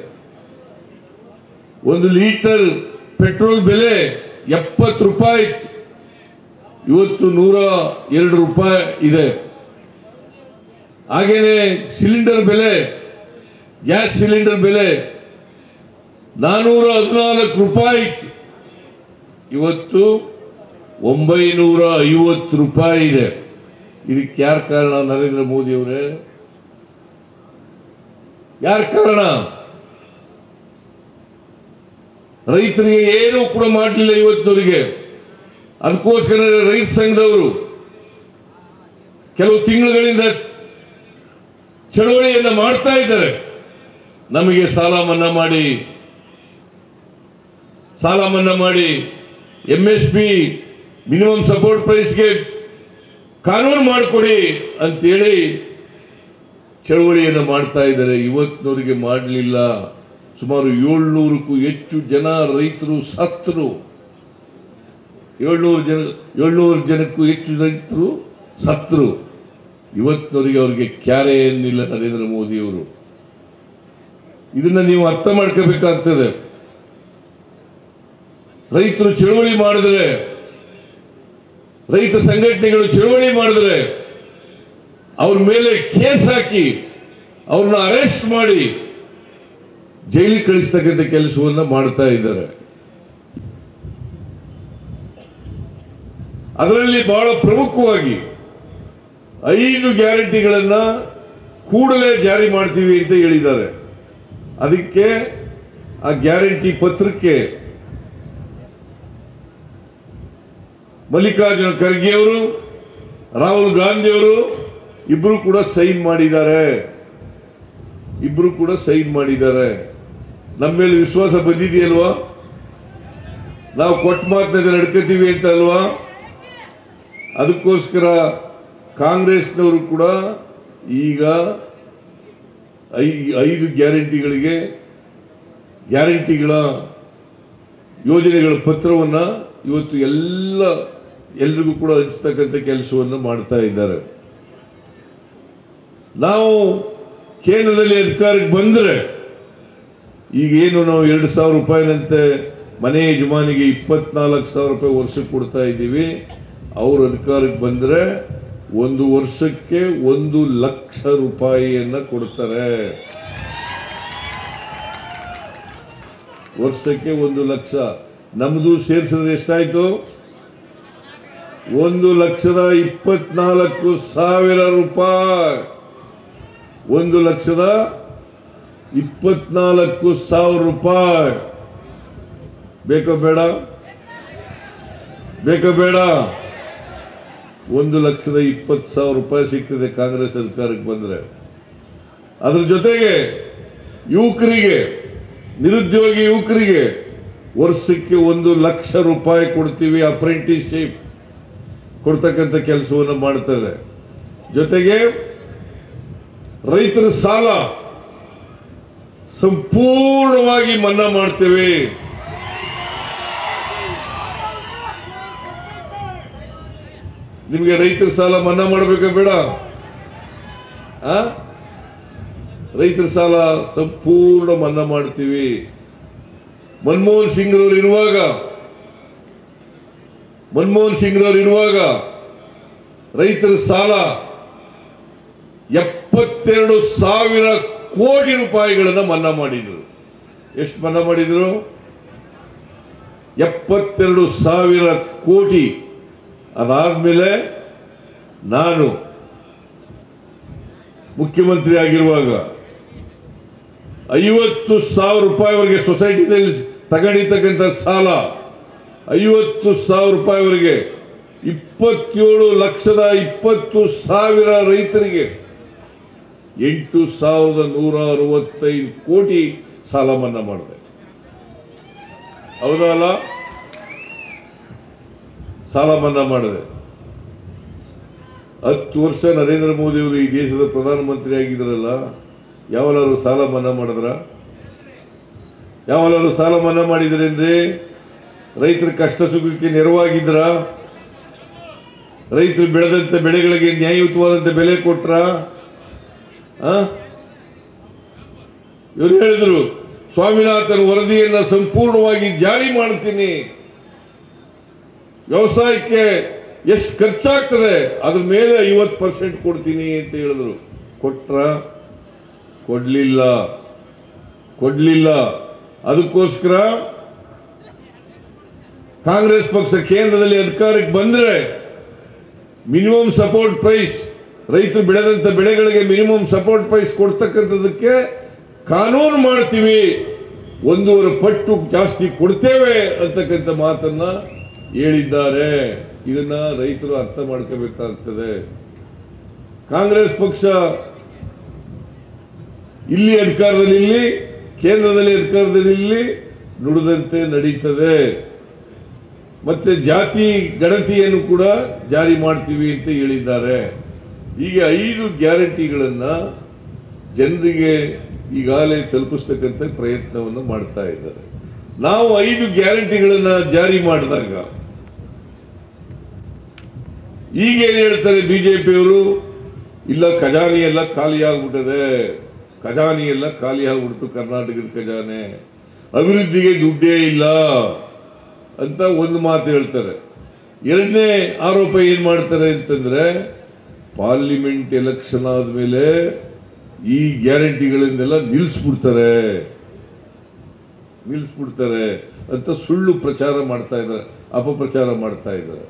ಒಂದು ಲೀಟರ್ ಪೆಟ್ರೋಲ್ ಬೆಲೆ ಎಪ್ಪತ್ತು ರೂಪಾಯಿ ಇತ್ತು. ಇವತ್ತು ನೂರ ಎರಡು ರೂಪಾಯಿ ಇದೆ ಹಾಗೇನೆ ಸಿಲಿಂಡರ್ ಬೆಲೆ ಗ್ಯಾಸ್ ಸಿಲಿಂಡರ್ ಬೆಲೆ ನಾನೂರ ಹದಿನಾಲ್ಕು ರೂಪಾಯಿ ಇತ್ತು. ಇವತ್ತು ಒಂಬೈನೂರ ಐವತ್ತು ರೂಪಾಯಿ ಇದೆ ಇದಕ್ಕೆ ಯಾರ ಕಾರಣ ನರೇಂದ್ರ ಮೋದಿ ಅವರೇ ಯಾರ ಕಾರಣ ರೈತರಿಗೆ ಏನೂ ಕೂಡ ಮಾಡಲಿಲ್ಲ ಇವತ್ತಿನವರಿಗೆ ಅದಕ್ಕೋಸ್ಕರ ರೈತ ಸಂಘದವರು ಕೆಲವು ತಿಂಗಳುಗಳಿಂದ ಚಳವಳಿಯನ್ನ ಮಾಡ್ತಾ ಇದ್ದಾರೆ ನಮಗೆ ಸಾಲ ಮನ್ನಾ ಮಾಡಿ ಸಾಲ ಮನ್ನಾ ಮಾಡಿ M S P minimum support ಪ್ರೈಸ್ಗೆ ಕಾನೂನು ಮಾಡಿಕೊಡಿ ಅಂತೇಳಿ ಚಳವಳಿಯನ್ನು ಮಾಡ್ತಾ ಇದ್ದಾರೆ ಇವತ್ತಿನವರಿಗೆ ಮಾಡಲಿಲ್ಲ ಸುಮಾರು ಏಳ್ನೂರಕ್ಕೂ ಹೆಚ್ಚು ಜನ ರೈತರು ಸತ್ತರು ಏಳ್ನೂರು ಜನ ಏಳ್ನೂರು ಜನಕ್ಕೂ ಹೆಚ್ಚು ರೈತರು ಸತ್ತರು ಇವತ್ತಿನವರಿಗೆ ಅವರಿಗೆ ಕ್ಯಾರೆ ಏನಿಲ್ಲ ನರೇಂದ್ರ ಮೋದಿಯವರು ಇದನ್ನ ನೀವು ಅರ್ಥ ಮಾಡ್ಕೋಬೇಕಾಗ್ತದೆ ರೈತರು ಚಳುವಳಿ ಮಾಡಿದ್ರೆ ರೈತ ಸಂಘಟನೆಗಳು ಚಳುವಳಿ ಮಾಡಿದ್ರೆ ಅವ್ರ ಮೇಲೆ ಕೇಸ್ ಹಾಕಿ ಅವ್ರನ್ನ ಅರೆಸ್ಟ್ ಮಾಡಿ ಜೈಲಿಗೆ ಕಳಿಸ್ತಕ್ಕಂಥ ಕೆಲಸವನ್ನ ಮಾಡ್ತಾ ಇದ್ದಾರೆ ಅದರಲ್ಲಿ ಬಹಳ ಪ್ರಮುಖವಾಗಿ ಐದು ಗ್ಯಾರಂಟಿಗಳನ್ನ ಕೂಡಲೇ ಜಾರಿ ಮಾಡ್ತೀವಿ ಅಂತ ಹೇಳಿದ್ದಾರೆ ಅದಕ್ಕೆ ಆ ಗ್ಯಾರಂಟಿ ಪತ್ರಕ್ಕೆ ಮಲ್ಲಿಕಾರ್ಜುನ ಖರ್ಗೆ ಅವರು ರಾಹುಲ್ ಗಾಂಧಿ ಅವರು ಇಬ್ರು ಕೂಡ ಸೈನ್ ಮಾಡಿದ್ದಾರೆ ಇಬ್ರು ಕೂಡ ಸೈನ್ ಮಾಡಿದ್ದಾರೆ ನಮ್ಮ ಮೇಲೆ ವಿಶ್ವಾಸ ಬಂದಿದೆಯಲ್ವಾ ನಾವು ಕೊಟ್ಟ ಮಾತಿನಲ್ಲಿ ನಡ್ಕೋತೀವಿ ಅಂತ ಅಲ್ವಾ ಅದಕ್ಕೋಸ್ಕರ ಕಾಂಗ್ರೆಸ್ನವರು ಕೂಡ ಈಗ ಐ- ಐದು ಗ್ಯಾರಂಟಿಗಳಿಗೆ ಗ್ಯಾರಂಟಿಗಳ ಯೋಜನೆಗಳ ಪತ್ರವನ್ನ ಇವತ್ತು ಎಲ್ಲ ಎಲ್ರಿಗೂ ಕೂಡ ಹಂಚತಕ್ಕಂಥ ಕೆಲಸವನ್ನು ಮಾಡ್ತಾ ಇದ್ದಾರೆ ನಾವು ಕೇಂದ್ರದಲ್ಲಿ ಅಧಿಕಾರಕ್ಕೆ ಬಂದರೆ ಈಗ ಏನು ನಾವು ಎರಡು ಸಾವಿರ ರೂಪಾಯಿನಂತೆ ಮನೆ ಯಜಮಾನಿಗೆ ಇಪ್ಪತ್ನಾಲ್ಕು ಸಾವಿರ ರೂಪಾಯಿ ವರ್ಷಕ್ಕೆ ಕೊಡ್ತಾ ಇದ್ದೀವಿ ಅವ್ರ ಅಧಿಕಾರಕ್ಕೆ ಬಂದರೆ ಒಂದು ವರ್ಷಕ್ಕೆ ಒಂದು ಲಕ್ಷ ರೂಪಾಯಿಯನ್ನ ಕೊಡ್ತಾರೆ ವರ್ಷಕ್ಕೆ ಒಂದು ಲಕ್ಷ ನಮ್ದು ಸೇರಿಸಿದ್ರೆ ಎಷ್ಟಾಯ್ತು ಒಂದು ಲಕ್ಷದ ಇಪ್ಪತ್ನಾಲ್ಕು ಸಾವಿರ ರೂಪಾಯಿ ಒಂದು ಲಕ್ಷದ ಇಪ್ಪತ್ನಾಲ್ಕು ಸಾವಿರ ರೂಪಾಯಿ ಬೇಕೋ ಬೇಡ ಬೇಕೋ ಬೇಡ ಒಂದು ಲಕ್ಷದ ಇಪ್ಪತ್ತು ಸಾವಿರ ರೂಪಾಯಿ ಸಿಗ್ತದೆ ಕಾಂಗ್ರೆಸ್ ಸರ್ಕಾರಕ್ಕೆ ಬಂದ್ರೆ ಅದ್ರ ಜೊತೆಗೆ ಯುವಕರಿಗೆ ನಿರುದ್ಯೋಗಿ ಯುವಕರಿಗೆ ವರ್ಷಕ್ಕೆ ಒಂದು ಲಕ್ಷ ರೂಪಾಯಿ ಕೊಡ್ತೀವಿ ಅಪ್ರೆಂಟಿಸ್ಶಿಪ್ ಕೊಡ್ತಕ್ಕಂಥ ಕೆಲಸವನ್ನು ಮಾಡ್ತಾರೆ ಜೊತೆಗೆ ರೈತರ ಸಾಲ ಸಂಪೂರ್ಣವಾಗಿ ಮನ್ನಾ ಮಾಡ್ತೇವೆ ನಿಮಗೆ ರೈತರ ಸಾಲ ಮನ್ನಾ ಮಾಡಬೇಕಾ ಬೇಡ ಆ? ರೈತರ ಸಾಲ ಸಂಪೂರ್ಣ ಮನ್ನಾ ಮಾಡ್ತೀವಿ ಮನಮೋಹನ್ ಸಿಂಗ್ ರವರು ಇರುವಾಗ ಮನಮೋಹನ್ ಸಿಂಗ್ ರವರು ಇರುವಾಗ ರೈತರ ಸಾಲ ಎಪ್ಪತ್ತೆರಡು ಸಾವಿರ ಕೋಟಿ ರೂಪಾಯಿಗಳನ್ನ ಮನ್ನಾ ಮಾಡಿದ್ರು ಎಷ್ಟು ಮನ್ನಾ ಮಾಡಿದ್ರು ಎಪ್ಪತ್ತೆರಡು ಸಾವಿರ ಕೋಟಿ ಅದಾದ್ಮೇಲೆ ನಾನು ಮುಖ್ಯಮಂತ್ರಿ ಆಗಿರುವಾಗ ಐವತ್ತು ಸಾವಿರ ರೂಪಾಯಿವರೆಗೆ ಸೊಸೈಟಿನಲ್ಲಿ ತಗೊಂಡಿರ್ತಕ್ಕಂಥ ಸಾಲ ಐವತ್ತು ಸಾವಿರ ರೂಪಾಯಿವರೆಗೆ ಇಪ್ಪತ್ತೇಳು ಲಕ್ಷದ ಇಪ್ಪತ್ತು ಸಾವಿರ ರೈತರಿಗೆ ಎಂಟು ಸಾವಿರದ ನೂರ ಅರವತ್ತೈದು ಕೋಟಿ ಸಾಲ ಮನ್ನಾ ಮಾಡಿದೆ ಹೌದಲ್ಲ ಸಾಲ ಮನ್ನಾ ಮಾಡಿದೆ ಹತ್ತು ವರ್ಷ ನರೇಂದ್ರ ಮೋದಿ ಅವರು ಈ ದೇಶದ ಪ್ರಧಾನಮಂತ್ರಿ ಆಗಿದ್ರಲ್ಲ ಯಾವಲಾರು ಸಾಲ ಮನ್ನಾ ಮಾಡಿದ್ರ ಯಾವಲಾರು ಸಾಲ ಮನ್ನಾ ಮಾಡಿದ್ರೇನ್ರಿ ರೈತರ ಕಷ್ಟ ಸುಖಕ್ಕೆ ನೆರವಾಗಿದ್ರ ರೈತರು ಬೆಳೆದಂತ ಬೆಳೆಗಳಿಗೆ ನ್ಯಾಯಯುತವಾದಂತ ಬೆಲೆ ಕೊಟ್ರ ಇವರು ಹೇಳಿದ್ರು ಸ್ವಾಮಿನಾಥನ್ ವರದಿಯನ್ನ ಸಂಪೂರ್ಣವಾಗಿ ಜಾರಿ ಮಾಡ್ತೀನಿ ವ್ಯವಸಾಯಕ್ಕೆ ಎಷ್ಟು ಖರ್ಚಾಗ್ತದೆ ಅದ್ರ ಮೇಲೆ ಐವತ್ತು ಪರ್ಸೆಂಟ್ ಕೊಡ್ತೀನಿ ಅಂತ ಹೇಳಿದ್ರು ಕೊಟ್ರ ಕೊಡ್ಲಿಲ್ಲ ಕೊಡ್ಲಿಲ್ಲ ಅದಕ್ಕೋಸ್ಕರ ಕಾಂಗ್ರೆಸ್ ಪಕ್ಷ ಕೇಂದ್ರದಲ್ಲಿ ಅಧಿಕಾರಕ್ಕೆ ಬಂದ್ರೆ ಮಿನಿಮಮ್ ಸಪೋರ್ಟ್ ಪ್ರೈಸ್ ರೈತರು ಬೆಳೆದಂತ ಬೆಳೆಗಳಿಗೆ ಮಿನಿಮಮ್ ಸಪೋರ್ಟ್ ಪ್ರೈಸ್ ಕೊಡ್ತಕ್ಕಂಥದಕ್ಕೆ ಕಾನೂನು ಮಾಡ್ತೀವಿ ಒಂದೂವರೆ ಪಟ್ಟು ಜಾಸ್ತಿ ಕೊಡ್ತೇವೆ ಅಂತಕ್ಕಂಥ ಮಾತನ್ನ ಹೇಳಿದ್ದಾರೆ ಇದನ್ನ ರೈತರು ಅರ್ಥ ಮಾಡ್ಕೋಬೇಕಾಗ್ತದೆ ಕಾಂಗ್ರೆಸ್ ಪಕ್ಷ ಇಲ್ಲಿ ಅಧಿಕಾರದಲ್ಲಿ ಇಲ್ಲಿ ಕೇಂದ್ರದಲ್ಲಿ ಅಧಿಕಾರದಲ್ಲಿ ಇಲ್ಲಿ ನುಡಿದಂತೆ ನಡೀತದೆ ಮತ್ತೆ ಜಾತಿ ಗಣತಿಯನ್ನು ಕೂಡ ಜಾರಿ ಮಾಡ್ತೀವಿ ಅಂತ ಹೇಳಿದ್ದಾರೆ ಹೀಗೆ ಐದು ಗ್ಯಾರಂಟಿಗಳನ್ನ ಜನರಿಗೆ ಈಗಾಗಲೇ ತಲುಪಿಸ್ತಕ್ಕಂಥ ಪ್ರಯತ್ನವನ್ನು ಮಾಡ್ತಾ ಇದ್ದಾರೆ ನಾವು ಐದು ಗ್ಯಾರಂಟಿಗಳನ್ನ ಜಾರಿ ಮಾಡಿದಾಗ ಈಗ ಏನ್ ಹೇಳ್ತಾರೆ ಬಿಜೆಪಿಯವರು ಇಲ್ಲ ಖಜಾನೆ ಎಲ್ಲ ಖಾಲಿ ಆಗ್ಬಿಟ್ಟದೆ ಖಜಾನೆ ಎಲ್ಲ ಖಾಲಿ ಆಗ್ಬಿಡ್ತು ಕರ್ನಾಟಕದ ಖಜಾನೆ ಅಭಿವೃದ್ಧಿಗೆ ದುಡ್ಡೇ ಇಲ್ಲ ಅಂತ ಒಂದು ಮಾತು ಹೇಳ್ತಾರೆ ಎರಡನೇ ಆರೋಪ ಏನ್ ಮಾಡ್ತಾರೆ ಅಂತಂದ್ರೆ ಪಾರ್ಲಿಮೆಂಟ್ ಎಲೆಕ್ಷನ್ ಆದ್ಮೇಲೆ ಈ ಗ್ಯಾರಂಟಿಗಳನ್ನೆಲ್ಲ ನಿಲ್ಲಿಸ್ಬಿಡ್ತಾರೆ ನಿಲ್ಲಿಸ್ಬಿಡ್ತಾರೆ ಅಂತ ಸುಳ್ಳು ಪ್ರಚಾರ ಮಾಡ್ತಾ ಇದ್ದಾರೆ ಅಪಪ್ರಚಾರ ಮಾಡ್ತಾ ಇದ್ದಾರೆ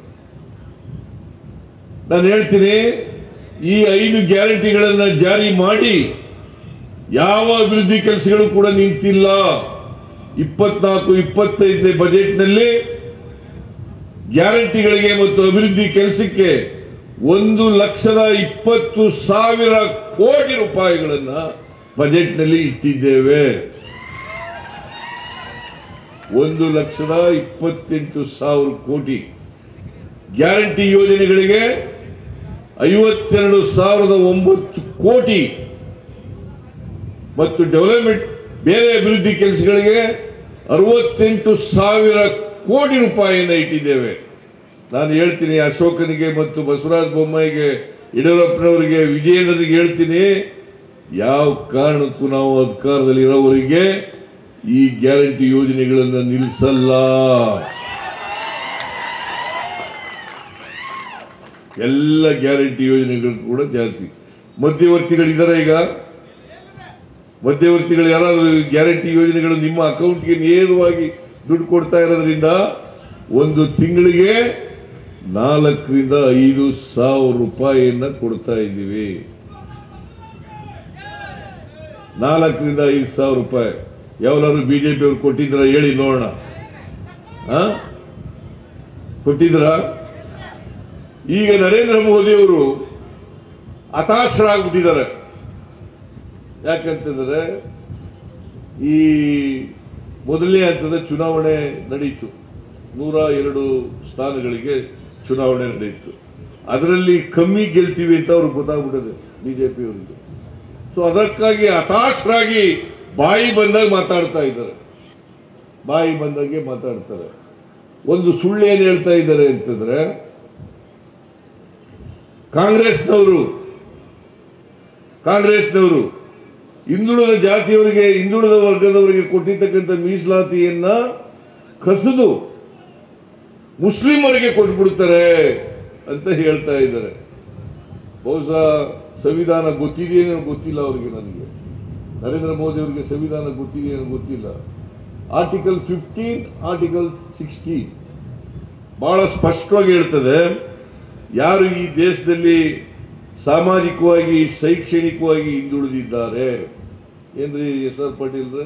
ನಾನು ಹೇಳ್ತೀನಿ ಈ ಐದು ಗ್ಯಾರಂಟಿಗಳನ್ನ ಜಾರಿ ಮಾಡಿ ಯಾವ ಅಭಿವೃದ್ಧಿ ಕೆಲಸಗಳು ಕೂಡ ನಿಂತಿಲ್ಲ ಇಪ್ಪತ್ನಾಲ್ಕು ಇಪ್ಪತ್ತೈದನೇ ಬಜೆಟ್ನಲ್ಲಿ ಗ್ಯಾರಂಟಿಗಳಿಗೆ ಮತ್ತು ಅಭಿವೃದ್ಧಿ ಕೆಲಸಕ್ಕೆ ಒಂದು ಲಕ್ಷದ ಇಪ್ಪತ್ತು ಸಾವಿರ ಕೋಟಿ ರೂಪಾಯಿಗಳನ್ನ ಬಜೆಟ್ನಲ್ಲಿ ಇಟ್ಟಿದ್ದೇವೆ ಒಂದು ಲಕ್ಷದ ಇಪ್ಪತ್ತೆಂಟು ಸಾವಿರ ಕೋಟಿ ಗ್ಯಾರಂಟಿ ಯೋಜನೆಗಳಿಗೆ ಐವತ್ತೆರಡು ಸಾವಿರದ ಒಂಬತ್ತು ಕೋಟಿ ಮತ್ತು ಡೆವಲಪ್ಮೆಂಟ್ ಬೇರೆ ಅಭಿವೃದ್ಧಿ ಕೆಲಸಗಳಿಗೆ ಅರವತ್ತೆಂಟು ಸಾವಿರ ಕೋಟಿ ರೂಪಾಯಿಯನ್ನು ಇಟ್ಟಿದ್ದೇವೆ ನಾನು ಹೇಳ್ತೀನಿ ಅಶೋಕನಿಗೆ ಮತ್ತು ಬಸವರಾಜ ಬೊಮ್ಮಾಯಿಗೆ ಯಡಿಯೂರಪ್ಪನವರಿಗೆ ವಿಜಯೇಂದ್ರನಿಗೆ ಹೇಳ್ತೀನಿ ಯಾವ ಕಾರಣಕ್ಕೂ ನಾವು ಅಧಿಕಾರದಲ್ಲಿ ಇರೋವರಿಗೆ ಈ ಗ್ಯಾರಂಟಿ ಯೋಜನೆಗಳನ್ನು ನಿಲ್ಲಿಸಲ್ಲ ಎಲ್ಲ ಗ್ಯಾರಂಟಿ ಯೋಜನೆಗಳು ಕೂಡ ಜಾಸ್ತಿ ಮಧ್ಯವರ್ತಿಗಳಿದ್ದಾರೆ ಈಗ ಮಧ್ಯವರ್ತಿಗಳು ಯಾರಾದರೂ ಗ್ಯಾರಂಟಿ ಯೋಜನೆಗಳು ನಿಮ್ಮ ಅಕೌಂಟ್ಗೆ ನೇರವಾಗಿ ದುಡ್ಡು ಕೊಡ್ತಾ ಇರೋದ್ರಿಂದ ಒಂದು ತಿಂಗಳಿಗೆ ನಾಲ್ಕರಿಂದ ಐದು ಸಾವಿರ ರೂಪಾಯಿಯನ್ನ ಕೊಡ್ತಾ ಇದ್ದೀವಿ ನಾಲ್ಕರಿಂದ ಐದು ಸಾವಿರ ರೂಪಾಯಿ ಯಾವನಾದ್ರು ಬಿಜೆಪಿ ಅವ್ರು ಕೊಟ್ಟಿದ್ರ ಹೇಳಿ ನೋಡೋಣ ಆ? ಕೊಟ್ಟಿದ್ರಾ ಈಗ ನರೇಂದ್ರ ಮೋದಿ ಅವರು ಹತಾಶರಾಗ್ಬಿಟ್ಟಿದ್ದಾರೆ ಯಾಕಂತಂದ್ರೆ ಈ ಮೊದಲನೇ ಹಂತದ ಚುನಾವಣೆ ನಡೀತು ನೂರ ಎರಡು ಸ್ಥಾನಗಳಿಗೆ ಚುನಾವಣೆ ನಡೆಯಿತು ಅದರಲ್ಲಿ ಕಮ್ಮಿ ಗೆಲ್ತೀವಿ ಅಂತ ಅವ್ರಿಗೆ ಗೊತ್ತಾಗ್ಬಿಟ್ಟಿದೆ ಬಿಜೆಪಿ ಅವರಿಗೆ ಸೊ ಅದಕ್ಕಾಗಿ ಹತಾಶರಾಗಿ ಬಾಯಿ ಬಂದಾಗ ಮಾತಾಡ್ತಾ ಇದ್ದಾರೆ ಬಾಯಿ ಬಂದಾಗೆ ಮಾತಾಡ್ತಾರೆ ಒಂದು ಸುಳ್ಳು ಏನ್ ಹೇಳ್ತಾ ಇದ್ದಾರೆ ಅಂತಂದ್ರೆ ಕಾಂಗ್ರೆಸ್ನವರು ಕಾಂಗ್ರೆಸ್ನವರು ಹಿಂದುಳಿದ ಜಾತಿಯವರಿಗೆ ಹಿಂದುಳಿದ ವರ್ಗದವರಿಗೆ ಕೊಟ್ಟಿರ್ತಕ್ಕಂಥ ಮೀಸಲಾತಿಯನ್ನ ಕಸಿದು ಮುಸ್ಲಿಮರಿಗೆ ಕೊಟ್ಬಿಡ್ತಾರೆ ಅಂತ ಹೇಳ್ತಾ ಇದ್ದಾರೆ ಬಹುಶಃ ಸಂವಿಧಾನ ಗೊತ್ತಿದೆಯೇನೋ ಗೊತ್ತಿಲ್ಲ ಅವರಿಗೆ ನನಗೆ ನರೇಂದ್ರ ಮೋದಿ ಅವರಿಗೆ ಸಂವಿಧಾನ ಗೊತ್ತಿದೆಯೇನೋ ಗೊತ್ತಿಲ್ಲ ಆರ್ಟಿಕಲ್ ಫಿಫ್ಟೀನ್ ಆರ್ಟಿಕಲ್ ಸಿಕ್ಸ್ಟೀನ್ ಬಹಳ ಸ್ಪಷ್ಟವಾಗಿ ಹೇಳ್ತದೆ ಯಾರು ಈ ದೇಶದಲ್ಲಿ ಸಾಮಾಜಿಕವಾಗಿ ಶೈಕ್ಷಣಿಕವಾಗಿ ಹಿಂದುಳಿದಿದ್ದಾರೆ ಏನ್ರಿ ಎಸ್ ಆರ್ ಪಾಟೀಲ್ರ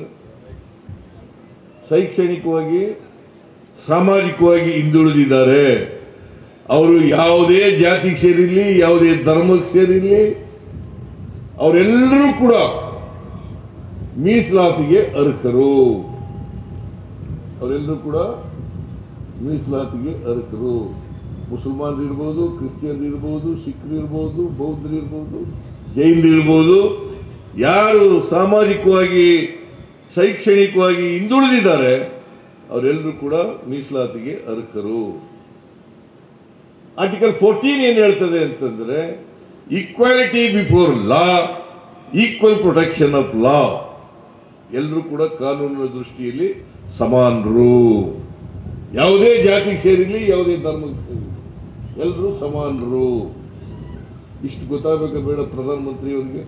ಶೈಕ್ಷಣಿಕವಾಗಿ ಸಾಮಾಜಿಕವಾಗಿ ಹಿಂದುಳಿದಿದ್ದಾರೆ ಅವರು ಯಾವುದೇ ಜಾತಿಗೆ ಸೇರಿರಲಿ ಯಾವುದೇ ಧರ್ಮಕ್ಕೆ ಸೇರಿರಲಿ ಅವರೆಲ್ಲರೂ ಕೂಡ ಮೀಸಲಾತಿಗೆ ಅರ್ಹರು ಅವರೆಲ್ಲರೂ ಕೂಡ ಮೀಸಲಾತಿಗೆ ಅರ್ಹರು ಮುಸಲ್ಮಾನರು ಇರ್ಬೋದು ಕ್ರಿಶ್ಚಿಯನ್ ಇರ್ಬೋದು ಸಿಖ್ರು ಇರ್ಬೋದು ಬೌದ್ಧರು ಇರ್ಬೋದು ಜೈನರು ಇರ್ಬೋದು ಯಾರು ಸಾಮಾಜಿಕವಾಗಿ ಶೈಕ್ಷಣಿಕವಾಗಿ ಹಿಂದುಳಿದಿದ್ದಾರೆ ಅವರೆಲ್ಲರೂ ಕೂಡ ಮೀಸಲಾತಿಗೆ ಅರ್ಹರು ಆರ್ಟಿಕಲ್ ಫೋರ್ಟೀನ್ ಏನ್ ಹೇಳ್ತದೆ ಅಂತಂದ್ರೆ equality before law equal protection of law ಎಲ್ಲರೂ ಕೂಡ ಕಾನೂನಿನ ದೃಷ್ಟಿಯಲ್ಲಿ ಸಮಾನರು ಯಾವುದೇ ಜಾತಿಗೆ ಸೇರಿರಲಿ ಯಾವುದೇ ಧರ್ಮಕ್ಕೆ ಸೇರಿರಲಿ ಎಲ್ಲರೂ ಸಮಾನರು ಇಷ್ಟು ಗೊತ್ತಾಗಬೇಕ ಬೇಡ ಪ್ರಧಾನಮಂತ್ರಿ ಅವರಿಗೆ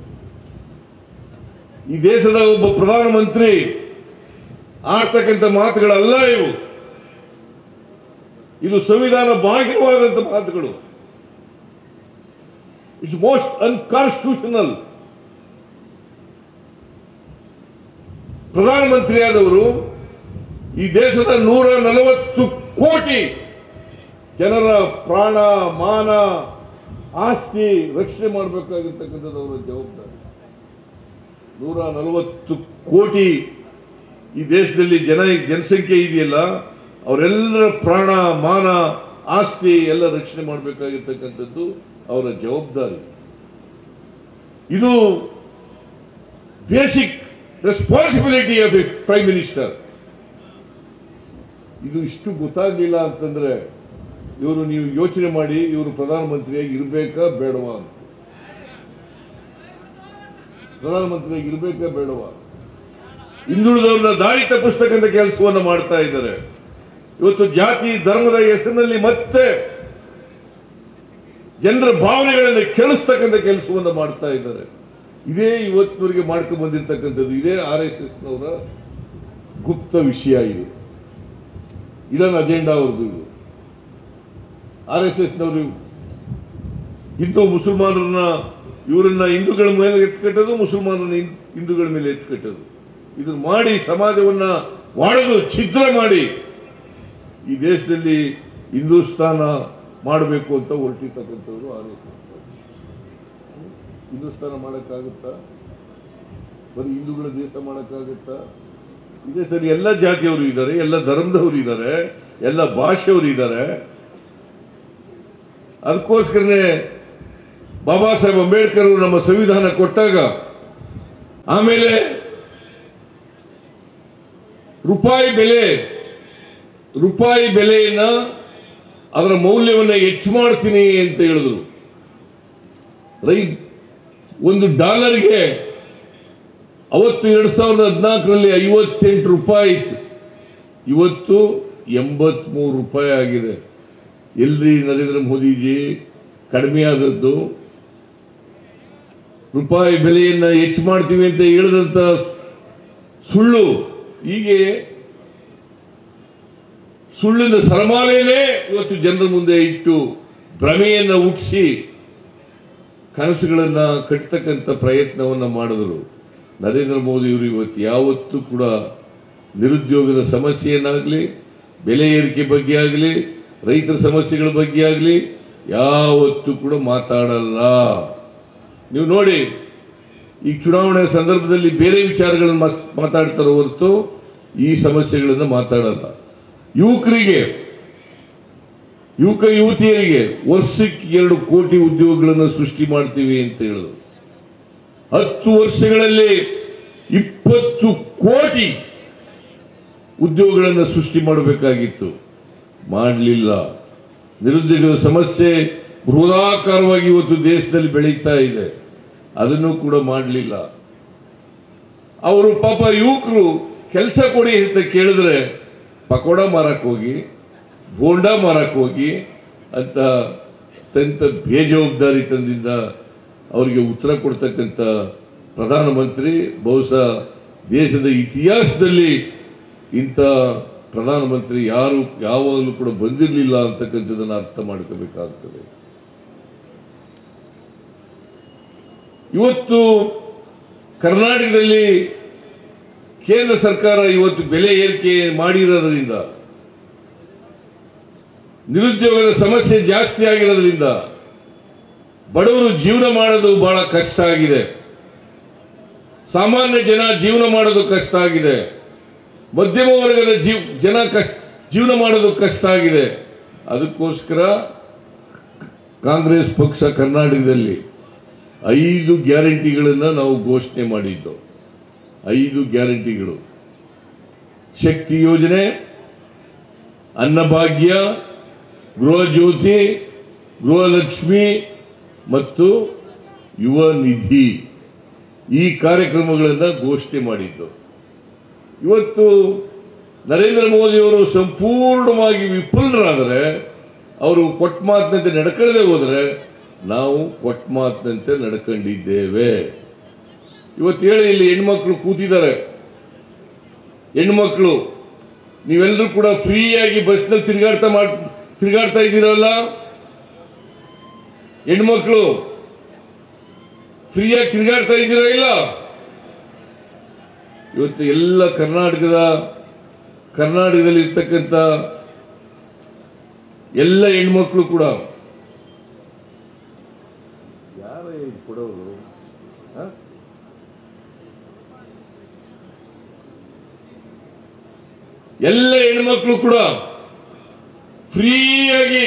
ಈ ದೇಶದ ಒಬ್ಬ ಪ್ರಧಾನಮಂತ್ರಿ ಆಡ್ತಕ್ಕಂಥ ಮಾತುಗಳಲ್ಲ ಇವು ಇದು ಸಂವಿಧಾನ ಬಾಹಿರವಾದಂಥ ಮಾತುಗಳು ಇಟ್ಸ್ ಮೋಸ್ಟ್ ಅನ್ಕಾನ್ಸ್ಟಿಟ್ಯೂಷನಲ್ ಪ್ರಧಾನಮಂತ್ರಿಯಾದವರು ಈ ದೇಶದ ನೂರ ನಲವತ್ತು ಕೋಟಿ ಜನರ ಪ್ರಾಣ ಮಾನ ಆಸ್ತಿ ರಕ್ಷಣೆ ಮಾಡಬೇಕಾಗಿರ್ತಕ್ಕಂಥದ್ದು ಅವರ ಜವಾಬ್ದಾರಿ ನೂರ ನಲವತ್ತು ಕೋಟಿ ಈ ದೇಶದಲ್ಲಿ ಜನ ಜನಸಂಖ್ಯೆ ಇದೆಯಲ್ಲ ಅವರೆಲ್ಲರ ಪ್ರಾಣ ಮಾನ ಆಸ್ತಿ ಎಲ್ಲ ರಕ್ಷಣೆ ಮಾಡಬೇಕಾಗಿರ್ತಕ್ಕಂಥದ್ದು ಅವರ ಜವಾಬ್ದಾರಿ ಇದು basic responsibility of a prime minister ಇದು ಇಷ್ಟು ಗೊತ್ತಾಗ್ಲಿಲ್ಲ ಅಂತಂದ್ರೆ ಇವರು ನೀವು ಯೋಚನೆ ಮಾಡಿ ಇವರು ಪ್ರಧಾನಮಂತ್ರಿಯಾಗಿ ಇರಬೇಕಾ ಬೇಡವಾ ಅಂತ ಪ್ರಧಾನಮಂತ್ರಿಯಾಗಿ ಇರಬೇಕಾ ಬೇಡವಾ ಹಿಂದುಳಿದವ್ರನ್ನ ದಾರಿ ತಪ್ಪಿಸ್ತಕ್ಕಂಥ ಕೆಲಸವನ್ನು ಮಾಡ್ತಾ ಇದ್ದಾರೆ ಇವತ್ತು ಜಾತಿ ಧರ್ಮದ ಹೆಸರಿನಲ್ಲಿ ಮತ್ತೆ ಜನರ ಭಾವನೆಗಳನ್ನು ಕೆಳಿಸ್ತಕ್ಕಂಥ ಕೆಲಸವನ್ನು ಮಾಡ್ತಾ ಇದ್ದಾರೆ ಇದೇ ಇವತ್ತಿನವರೆಗೆ ಮಾಡ್ಕೊಂಡು ಬಂದಿರತಕ್ಕಂಥದ್ದು ಇದೇ ಆರ್ ಎಸ್ ಎಸ್ ನವರ ಗುಪ್ತ ವಿಷಯ ಇದು ಇದನ್ನ ಅಜೆಂಡಾ ಅವ್ರದ್ದು ಇದು ಆರ್ ಎಸ್ ಎಸ್ ನವರು ಹಿಂದೂ ಮುಸಲ್ಮಾನರನ್ನ ಇವರನ್ನ ಹಿಂದೂಗಳ ಮೇಲೆ ಎತ್ಕಟ್ಟೋದು ಮುಸಲ್ಮಾನರನ್ನ ಹಿಂ- ಹಿಂದೂಗಳ ಮೇಲೆ ಎತ್ಕಟ್ಟೋದು ಇದನ್ನ ಮಾಡಿ ಸಮಾಜವನ್ನ ಒಡೆದು ಛಿದ್ರ ಮಾಡಿ ಈ ದೇಶದಲ್ಲಿ ಹಿಂದೂಸ್ತಾನ ಮಾಡಬೇಕು ಅಂತ ಹೊರಟಿರ್ತಕ್ಕಂಥವ್ರು ಆರ್ ಎಸ್ ಎಸ್ ಹಿಂದೂಸ್ತಾನ ಮಾಡೋಕ್ಕಾಗುತ್ತಾ ಬರೀ ಹಿಂದೂಗಳ ದೇಶ ಮಾಡೋಕ್ಕಾಗುತ್ತಾ ಇದೇ ಸರಿ ಎಲ್ಲ ಜಾತಿಯವರು ಇದ್ದಾರೆ ಎಲ್ಲ ಧರ್ಮದವರು ಇದ್ದಾರೆ ಎಲ್ಲ ಭಾಷೆಯವರು ಇದ್ದಾರೆ ಅದಕ್ಕೋಸ್ಕರನೇ ಬಾಬಾ ಸಾಹೇಬ್ ಅಂಬೇಡ್ಕರ್ ಅವರು ನಮ್ಮ ಸಂವಿಧಾನ ಕೊಟ್ಟಾಗ ಆಮೇಲೆ ರೂಪಾಯಿ ಬೆಲೆ ರೂಪಾಯಿ ಬೆಲೆಯನ್ನ ಅದರ ಮೌಲ್ಯವನ್ನು ಹೆಚ್ಚು ಮಾಡ್ತೀನಿ ಅಂತ ಹೇಳಿದ್ರು ರೈ ಒಂದು ಡಾಲರ್ಗೆ ಅವತ್ತು ಎರಡ್ ಸಾವಿರದ ಹದಿನಾಲ್ಕರಲ್ಲಿ ಐವತ್ತೆಂಟು ರೂಪಾಯಿ ಇತ್ತು ಇವತ್ತು ಎಂಬತ್ಮೂರು ರೂಪಾಯಿ ಆಗಿದೆ ಎಲ್ರಿ ನರೇಂದ್ರ ಮೋದಿಜಿ ಕಡಿಮೆ ಆದದ್ದು ರೂಪಾಯಿ ಬೆಲೆಯನ್ನ ಹೆಚ್ಚು ಮಾಡ್ತೀವಿ ಅಂತ ಹೇಳಿದಂತ ಸುಳ್ಳು ಹೀಗೆ ಸುಳ್ಳಿನ ಸರಮಾಲೆಯೇ ಇವತ್ತು ಜನರ ಮುಂದೆ ಇಟ್ಟು ಭ್ರಮೆಯನ್ನ ಹುಟ್ಟಿಸಿ ಕನಸುಗಳನ್ನ ಕಟ್ಟತಕ್ಕಂಥ ಪ್ರಯತ್ನವನ್ನ ಮಾಡಿದ್ರು ನರೇಂದ್ರ ಮೋದಿಯವರು ಇವತ್ತು ಯಾವತ್ತೂ ಕೂಡ ನಿರುದ್ಯೋಗದ ಸಮಸ್ಯೆಯನ್ನಾಗಲಿ ಬೆಲೆ ಏರಿಕೆ ಬಗ್ಗೆ ಆಗಲಿ ರೈತರ ಸಮಸ್ಯೆಗಳ ಬಗ್ಗೆ ಆಗಲಿ ಯಾವತ್ತೂ ಕೂಡ ಮಾತಾಡಲ್ಲ ನೀವು ನೋಡಿ ಈ ಚುನಾವಣೆ ಸಂದರ್ಭದಲ್ಲಿ ಬೇರೆ ವಿಚಾರಗಳನ್ನು ಮಸ್- ಮಾತಾಡ್ತಾರೆ ಹೊರತು ಈ ಸಮಸ್ಯೆಗಳನ್ನು ಮಾತಾಡಲ್ಲ ಯುವಕರಿಗೆ ಯುವಕ ಯುವತಿಯರಿಗೆ ವರ್ಷಕ್ಕೆ ಎರಡು ಕೋಟಿ ಉದ್ಯೋಗಗಳನ್ನು ಸೃಷ್ಟಿ ಮಾಡ್ತೀವಿ ಅಂತ ಹೇಳಿದ್ರು ಹತ್ತು ವರ್ಷಗಳಲ್ಲಿ ಇಪ್ಪತ್ತು ಕೋಟಿ ಉದ್ಯೋಗಗಳನ್ನು ಸೃಷ್ಟಿ ಮಾಡಬೇಕಾಗಿತ್ತು ಮಾಡಲಿಲ್ಲ ನಿರುದ್ಯೋಗದ ಸಮಸ್ಯೆ ಬೃಹದಾಕಾರವಾಗಿ ಇವತ್ತು ದೇಶದಲ್ಲಿ ಬೆಳೀತಾ ಇದೆ ಅದನ್ನು ಕೂಡ ಮಾಡಲಿಲ್ಲ ಅವರು ಪಾಪ ಯುವಕರು ಕೆಲಸ ಕೊಡಿ ಅಂತ ಕೇಳಿದ್ರೆ ಪಕೋಡ ಮಾರಕ್ ಹೋಗಿ ಬೋಂಡ ಮಾರಕ್ ಹೋಗಿ ಅಂತ ಅತ್ಯಂತ ಬೇಜವಾಬ್ದಾರಿತನದಿಂದ ಅವರಿಗೆ ಉತ್ತರ ಕೊಡ್ತಕ್ಕಂಥ ಪ್ರಧಾನಮಂತ್ರಿ ಬಹುಶಃ ದೇಶದ ಇತಿಹಾಸದಲ್ಲಿ ಇಂಥ ಪ್ರಧಾನಮಂತ್ರಿ ಯಾರು ಯಾವಾಗಲೂ ಕೂಡ ಬಂದಿರಲಿಲ್ಲ ಅಂತಕ್ಕಂಥದ್ದನ್ನು ಅರ್ಥ ಮಾಡ್ಕೋಬೇಕಾಗ್ತದೆ ಇವತ್ತು ಕರ್ನಾಟಕದಲ್ಲಿ ಕೇಂದ್ರ ಸರ್ಕಾರ ಇವತ್ತು ಬೆಲೆ ಏರಿಕೆ ಮಾಡಿರೋದ್ರಿಂದ ನಿರುದ್ಯೋಗದ ಸಮಸ್ಯೆ ಜಾಸ್ತಿ ಆಗಿರೋದ್ರಿಂದ ಬಡವರು ಜೀವನ ಮಾಡೋದು ಬಹಳ ಕಷ್ಟ ಆಗಿದೆ ಸಾಮಾನ್ಯ ಜನ ಜೀವನ ಮಾಡೋದು ಕಷ್ಟ ಆಗಿದೆ ಮಧ್ಯಮ ವರ್ಗದ ಜೀವ ಜನ ಕಷ್ಟ ಜೀವನ ಮಾಡೋದು ಕಷ್ಟ ಆಗಿದೆ ಅದಕ್ಕೋಸ್ಕರ ಕಾಂಗ್ರೆಸ್ ಪಕ್ಷ ಕರ್ನಾಟಕದಲ್ಲಿ ಐದು ಗ್ಯಾರಂಟಿಗಳನ್ನು ನಾವು ಘೋಷಣೆ ಮಾಡಿದ್ದು ಐದು ಗ್ಯಾರಂಟಿಗಳು ಶಕ್ತಿ ಯೋಜನೆ ಅನ್ನಭಾಗ್ಯ ಗೃಹ ಜ್ಯೋತಿ ಗೃಹಲಕ್ಷ್ಮಿ ಮತ್ತು ಯುವ ನಿಧಿ ಈ ಕಾರ್ಯಕ್ರಮಗಳನ್ನು ಘೋಷಣೆ ಮಾಡಿದ್ದು ಇವತ್ತು ನರೇಂದ್ರ ಮೋದಿಯವರು ಸಂಪೂರ್ಣವಾಗಿ ವಿಫಲರಾದರೆ ಅವರು ಕೊಟ್ಟ ಮಾತಿನಂತೆ ನಡ್ಕೊಳ್ಳದೆ ಹೋದರೆ ನಾವು ಕೊಟ್ಟ ಮಾತಿನಂತೆ ನಡ್ಕೊಂಡಿದ್ದೇವೆ ಇವತ್ತು ಹೇಳಿ ಇಲ್ಲಿ ಹೆಣ್ಮಕ್ಳು ಕೂತಿದ್ದಾರೆ ಹೆಣ್ಮಕ್ಳು ನೀವೆಲ್ಲರೂ ಕೂಡ ಫ್ರೀಯಾಗಿ ಬಸ್ನಲ್ಲಿ ತಿರುಗಾಡ್ತಾ ಮಾಡ್ ತಿರುಗಾಡ್ತಾ ಇದ್ದೀರಲ್ಲ ಹೆಣ್ಮಕ್ಳು ಫ್ರೀಯಾಗಿ ತಿರುಗಾಡ್ತಾ ಇದ್ದೀರಾ ಇಲ್ಲ ಇವತ್ತು ಎಲ್ಲ ಕರ್ನಾಟಕದ ಕರ್ನಾಟಕದಲ್ಲಿ ಇರ್ತಕ್ಕಂಥ ಎಲ್ಲ ಹೆಣ್ಮಕ್ಳು ಕೂಡ ಯಾರ ಕೊಡೋರು ಹ? ಎಲ್ಲ ಹೆಣ್ಮಕ್ಳು ಕೂಡ ಫ್ರೀಯಾಗಿ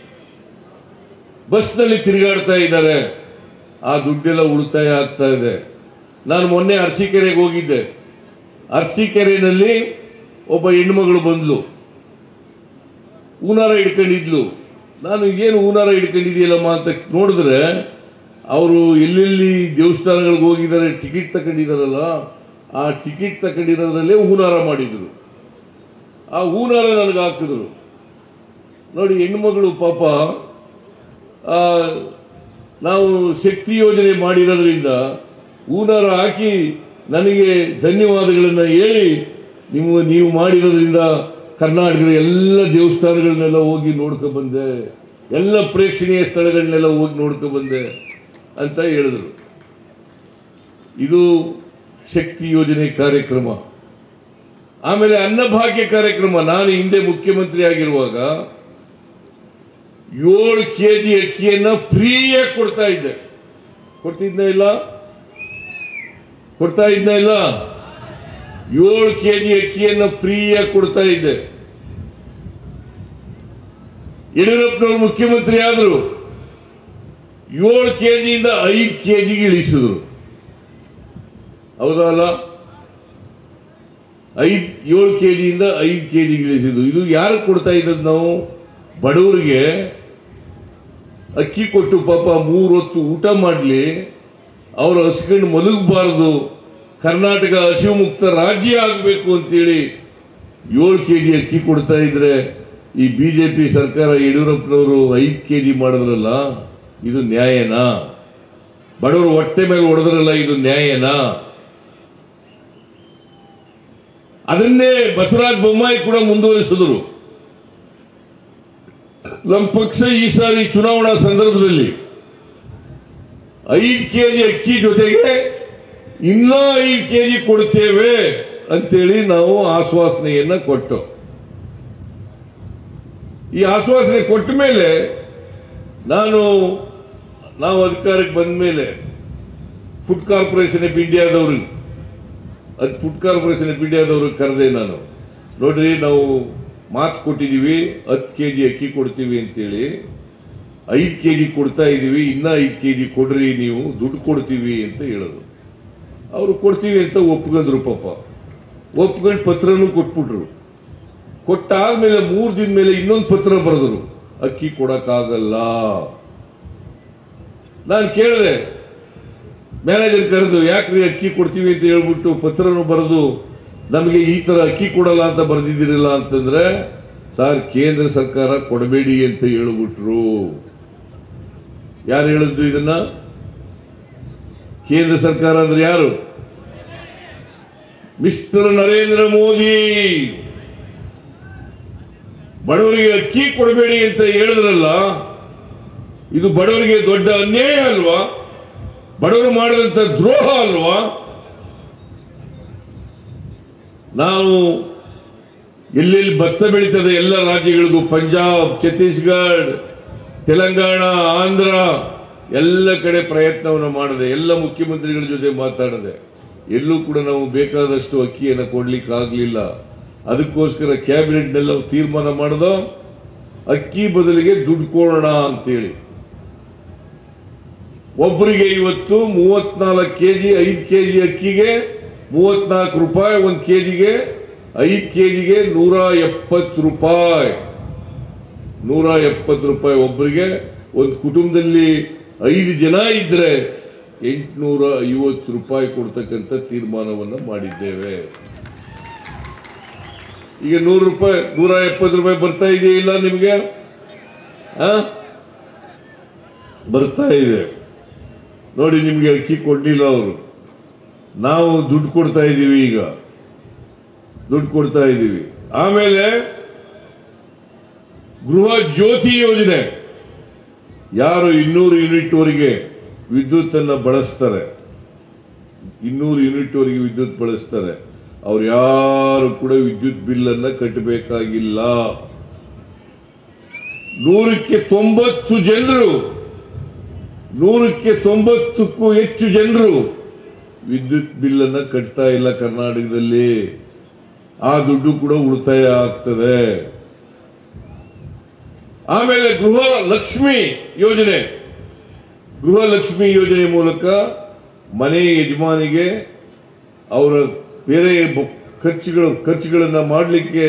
ಬಸ್ನಲ್ಲಿ ತಿರುಗಾಡ್ತಾ ಇದ್ದಾರೆ ಆ ದುಡ್ಡೆಲ್ಲ ಉಳಿತಾಯ ಆಗ್ತಾ ಇದೆ ನಾನು ಮೊನ್ನೆ ಅರಸೀಕೆರೆಗೆ ಹೋಗಿದ್ದೆ ಅರಸೀಕೆರೆಯಲ್ಲಿ ಒಬ್ಬ ಹೆಣ್ಮಗಳು ಬಂದ್ಲು ಹೂನಾರ ಹಿಡ್ಕೊಂಡಿದ್ಲು ನಾನು ಏನು ಹೂನಾರ ಹಿಡ್ಕೊಂಡಿದೆಯಲ್ಲಮ್ಮ ಅಂತ ನೋಡಿದ್ರೆ ಅವರು ಎಲ್ಲೆಲ್ಲಿ ದೇವಸ್ಥಾನಗಳಿಗೆ ಹೋಗಿದ್ದಾರೆ ಟಿಕೆಟ್ ತಗೊಂಡಿದ್ದಾರಲ್ಲ ಆ ಟಿಕೆಟ್ ತಗೊಂಡಿರೋದ್ರಲ್ಲೇ ಹೂನಾರ ಮಾಡಿದ್ರು ಆ ಹೂನಾರ ನನಗೆ ಹಾಕಿದ್ರು ನೋಡಿ ಹೆಣ್ಮಗಳು ಪಾಪ ಆ, ನಾವು ಶಕ್ತಿ ಯೋಜನೆ ಮಾಡಿರೋದ್ರಿಂದ ಹೂನಾರ ಹಾಕಿ ನನಗೆ ಧನ್ಯವಾದಗಳನ್ನು ಹೇಳಿ ನೀವು ನೀವು ಮಾಡಿರೋದ್ರಿಂದ ಕರ್ನಾಟಕದ ಎಲ್ಲ ದೇವಸ್ಥಾನಗಳನ್ನೆಲ್ಲ ಹೋಗಿ ನೋಡ್ಕೊ ಬಂದೆ ಎಲ್ಲ ಪ್ರೇಕ್ಷಣೀಯ ಸ್ಥಳಗಳನ್ನೆಲ್ಲ ಹೋಗಿ ನೋಡ್ಕೊ ಬಂದೆ ಅಂತ ಹೇಳಿದ್ರು ಇದು ಶಕ್ತಿ ಯೋಜನೆ ಕಾರ್ಯಕ್ರಮ ಆಮೇಲೆ ಅನ್ನಭಾಗ್ಯ ಕಾರ್ಯಕ್ರಮ ನಾನು ಹಿಂದೆ ಮುಖ್ಯಮಂತ್ರಿ ಆಗಿರುವಾಗ ಏಳು ಕೆ ಜಿ ಅಕ್ಕಿಯನ್ನ ಫ್ರೀಯಾಗಿ ಕೊಡ್ತಾ ಇದ್ದೆ ಕೊಡ್ತಿದ್ನ ಇಲ್ಲ ಕೊಡ್ತಾ ಇದ್ನ ಇಲ್ಲ ಏಳು ಕೆ ಜಿ ಅಕ್ಕಿಯನ್ನ ಫ್ರೀಯಾಗಿ ಕೊಡ್ತಾ ಇದ್ದೆ ಯಡಿಯೂರಪ್ಪನವರು ಮುಖ್ಯಮಂತ್ರಿ ಆದರು ಏಳು ಕೆ ಜಿಯಿಂದ ಐದು ಕೆ ಜಿಗೆ ಇಳಿಸಿದ್ರು ಹೌದಾ ಅಲ್ಲ ಐದು ಏಳು ಕೆ ಜಿಯಿಂದ ಐದು ಕೆ ಜಿಗೆ ಇಳಿಸಿದ್ರು ಇದು ಯಾರು ಕೊಡ್ತಾ ಇದ್ದದ್ದು ನಾವು ಬಡವರಿಗೆ ಅಕ್ಕಿ ಕೊಟ್ಟು ಪಾಪ ಮೂರು ಹೊತ್ತು ಊಟ ಮಾಡಲಿ ಅವರು ಹಸ್ಕೊಂಡು ಮಲಗಬಾರ್ದು ಕರ್ನಾಟಕ ಹಸಿವು ಮುಕ್ತ ರಾಜ್ಯ ಆಗಬೇಕು ಅಂತೇಳಿ ಏಳು ಕೆ ಜಿ ಅಕ್ಕಿ ಕೊಡ್ತಾ ಇದ್ರೆ ಈ ಬಿ ಜೆ ಪಿ ಸರ್ಕಾರ ಯಡಿಯೂರಪ್ಪನವರು ಐದು ಕೆ ಜಿ ಮಾಡಿದ್ರಲ್ಲ ಇದು ನ್ಯಾಯನಾ ಬಡವರು ಹೊಟ್ಟೆ ಮೇಲೆ ಹೊಡೆದ್ರಲ್ಲ ಇದು ನ್ಯಾಯನಾ ಅದನ್ನೇ ಬಸವರಾಜ ಬೊಮ್ಮಾಯಿ ಕೂಡ ಮುಂದುವರಿಸಿದರು ನಮ್ಮ ಪಕ್ಷ ಈ ಸಾರಿ ಚುನಾವಣಾ ಸಂದರ್ಭದಲ್ಲಿ ಐದು ಕೆ ಜಿ ಅಕ್ಕಿ ಜೊತೆಗೆ ಇನ್ನೂ ಐದು ಕೆ ಜಿ ಕೊಡ್ತೇವೆ ಅಂತೇಳಿ ನಾವು ಆಶ್ವಾಸನೆಯನ್ನ ಕೊಟ್ಟು ಈ ಆಶ್ವಾಸನೆ ಕೊಟ್ಟ ಮೇಲೆ ನಾನು ನಾವು ಅಧಿಕಾರಕ್ಕೆ ಬಂದ ಮೇಲೆ ಫುಡ್ ಕಾರ್ಪೊರೇಷನ್ ಆಫ್ ಇಂಡಿಯಾದವ್ರಿಗೆ ಅದು ಫುಡ್ ಕಾರ್ಪೊರೇಷನ್ ಆಫ್ ಇಂಡಿಯಾದವ್ರಿಗೆ ಕರೆದೆ ನಾನು ನೋಡ್ರಿ ನಾವು ಮಾತು ಕೊಟ್ಟಿದ್ದೀವಿ ಹತ್ತು ಕೆ ಜಿ ಅಕ್ಕಿ ಕೊಡ್ತೀವಿ ಅಂತೇಳಿ ಐದು ಕೆ ಜಿ ಕೊಡ್ತಾ ಇದ್ದೀವಿ ಇನ್ನೂ ಐದು ಕೆ ಜಿ ಕೊಡ್ರಿ ನೀವು ದುಡ್ಡು ಕೊಡ್ತೀವಿ ಅಂತ ಹೇಳೋದು ಅವರು ಕೊಡ್ತೀವಿ ಅಂತ ಒಪ್ಕೊಂಡ್ರು ಪಾಪ ಒಪ್ಕೊಂಡು ಪತ್ರನೂ ಕೊಟ್ಬಿಟ್ರು ಕೊಟ್ಟಾದ್ಮೇಲೆ ಮೂರು ದಿನ ಮೇಲೆ ಇನ್ನೊಂದು ಪತ್ರ ಬರೆದ್ರು ಅಕ್ಕಿ ಕೊಡಕ್ಕಾಗಲ್ಲ ನಾನು ಕೇಳಿದೆ ಮ್ಯಾನೇಜರ್ ಕರೆದು ಯಾಕ್ರಿ ಅಕ್ಕಿ ಕೊಡ್ತೀವಿ ಅಂತ ಹೇಳ್ಬಿಟ್ಟು ಪತ್ರನು ಬರೆದು ನಮಗೆ ಈ ತರ ಅಕ್ಕಿ ಕೊಡಲ್ಲ ಅಂತ ಬರೆದಿದ್ದೀರಲ್ಲ ಅಂತಂದ್ರೆ ಸರ್ ಕೇಂದ್ರ ಸರ್ಕಾರ ಕೊಡಬೇಡಿ ಅಂತ ಹೇಳ್ಬಿಟ್ರು ಯಾರು ಹೇಳಿದ್ದು ಇದನ್ನ ಕೇಂದ್ರ ಸರ್ಕಾರ ಅಂದ್ರೆ ಯಾರು ಮಿಸ್ಟರ್ ನರೇಂದ್ರ ಮೋದಿ ಬಡವರಿಗೆ ಅಕ್ಕಿ ಕೊಡಬೇಡಿ ಅಂತ ಹೇಳಿದ್ರಲ್ಲ ಇದು ಬಡವರಿಗೆ ದೊಡ್ಡ ಅನ್ಯಾಯ ಅಲ್ವಾ ಬಡವರು ಮಾಡಿದಂಥ ದ್ರೋಹ ಅಲ್ವಾ ನಾವು ಎಲ್ಲೆಲ್ಲಿ ಭತ್ತ ಬೆಳೀತದೆ ಎಲ್ಲ ರಾಜ್ಯಗಳಿಗೂ ಪಂಜಾಬ್ ಛತ್ತೀಸ್ಗಢ ತೆಲಂಗಾಣ ಆಂಧ್ರ ಎಲ್ಲ ಕಡೆ ಪ್ರಯತ್ನವನ್ನು ಮಾಡಿದೆ ಎಲ್ಲ ಮುಖ್ಯಮಂತ್ರಿಗಳ ಜೊತೆ ಮಾತಾಡಿದೆ ಎಲ್ಲೂ ಕೂಡ ನಾವು ಬೇಕಾದಷ್ಟು ಅಕ್ಕಿಯನ್ನು ಕೊಡ್ಲಿಕ್ಕೆ ಆಗಲಿಲ್ಲ ಅದಕ್ಕೋಸ್ಕರ ಕ್ಯಾಬಿನೆಟ್ನೆಲ್ಲ ತೀರ್ಮಾನ ಮಾಡಿದೋ ಅಕ್ಕಿ ಬದಲಿಗೆ ದುಡ್ಡು ಕೊಡೋಣ ಅಂತೇಳಿ ಒಬ್ಬರಿಗೆ ಇವತ್ತು ಮೂವತ್ನಾಲ್ಕು ಕೆ ಜಿ ಐದು ಕೆ ಜಿ ಅಕ್ಕಿಗೆ ಮೂವತ್ನಾಲ್ಕು ರೂಪಾಯಿ ಒಂದು ಕೆ ಜಿಗೆ ಐದು ಕೆ ಜಿಗೆ ನೂರ ಎಪ್ಪತ್ತು ರೂಪಾಯಿ ನೂರ ಎಪ್ಪತ್ತು ರೂಪಾಯಿ ಒಬ್ಬರಿಗೆ ಒಂದು ಕುಟುಂಬದಲ್ಲಿ ಐದು ಜನ ಇದ್ರೆ ಎಂಟುನೂರ ಐವತ್ತು ರೂಪಾಯಿ ಕೊಡ್ತಕ್ಕಂಥ ತೀರ್ಮಾನವನ್ನು ಮಾಡಿದ್ದೇವೆ ಈಗ ನೂರು ರೂಪಾಯಿ ನೂರ ಎಪ್ಪತ್ತು ರೂಪಾಯಿ ಬರ್ತಾ ಇದೆಯಾ ಇಲ್ಲ ನಿಮಗೆ ಆ ಬರ್ತಾ ಇದೆ ನೋಡಿ ನಿಮಗೆ ಅಕ್ಕಿ ಕೊಡ್ಲಿಲ್ಲ ಅವರು ನಾವು ದುಡ್ಡು ಕೊಡ್ತಾ ಇದ್ದೀವಿ ಈಗ ದುಡ್ಡು ಕೊಡ್ತಾ ಇದ್ದೀವಿ ಆಮೇಲೆ ಗೃಹ ಜ್ಯೋತಿ ಯೋಜನೆ ಯಾರು ಇನ್ನೂರು ಯೂನಿಟ್ ವರೆಗೆ ವಿದ್ಯುತ್ ಅನ್ನ ಬಳಸ್ತಾರೆ ಇನ್ನೂರು ಯೂನಿಟ್ ವರೆಗೆ ವಿದ್ಯುತ್ ಬಳಸ್ತಾರೆ ಅವ್ರು ಯಾರು ಕೂಡ ವಿದ್ಯುತ್ ಬಿಲ್ ಅನ್ನ ಕಟ್ಟಬೇಕಾಗಿಲ್ಲ ನೂರಕ್ಕೆ ತೊಂಬತ್ತು ಜನರು ನೂರಕ್ಕೆ ತೊಂಬತ್ತಕ್ಕೂ ಹೆಚ್ಚು ಜನರು ವಿದ್ಯುತ್ ಬಿಲ್ ಅನ್ನ ಕಟ್ತಾ ಇಲ್ಲ ಕರ್ನಾಟಕದಲ್ಲಿ ಆ ದುಡ್ಡು ಕೂಡ ಉಳಿತಾಯ ಆಗ್ತದೆ ಆಮೇಲೆ ಗೃಹ ಲಕ್ಷ್ಮಿ ಯೋಜನೆ ಗೃಹ ಲಕ್ಷ್ಮಿ ಯೋಜನೆ ಮೂಲಕ ಮನೆ ಯಜಮಾನಿಗೆ ಅವರ ಬೇರೆ ಬ- ಖರ್ಚುಗಳು ಖರ್ಚುಗಳನ್ನ ಮಾಡಲಿಕ್ಕೆ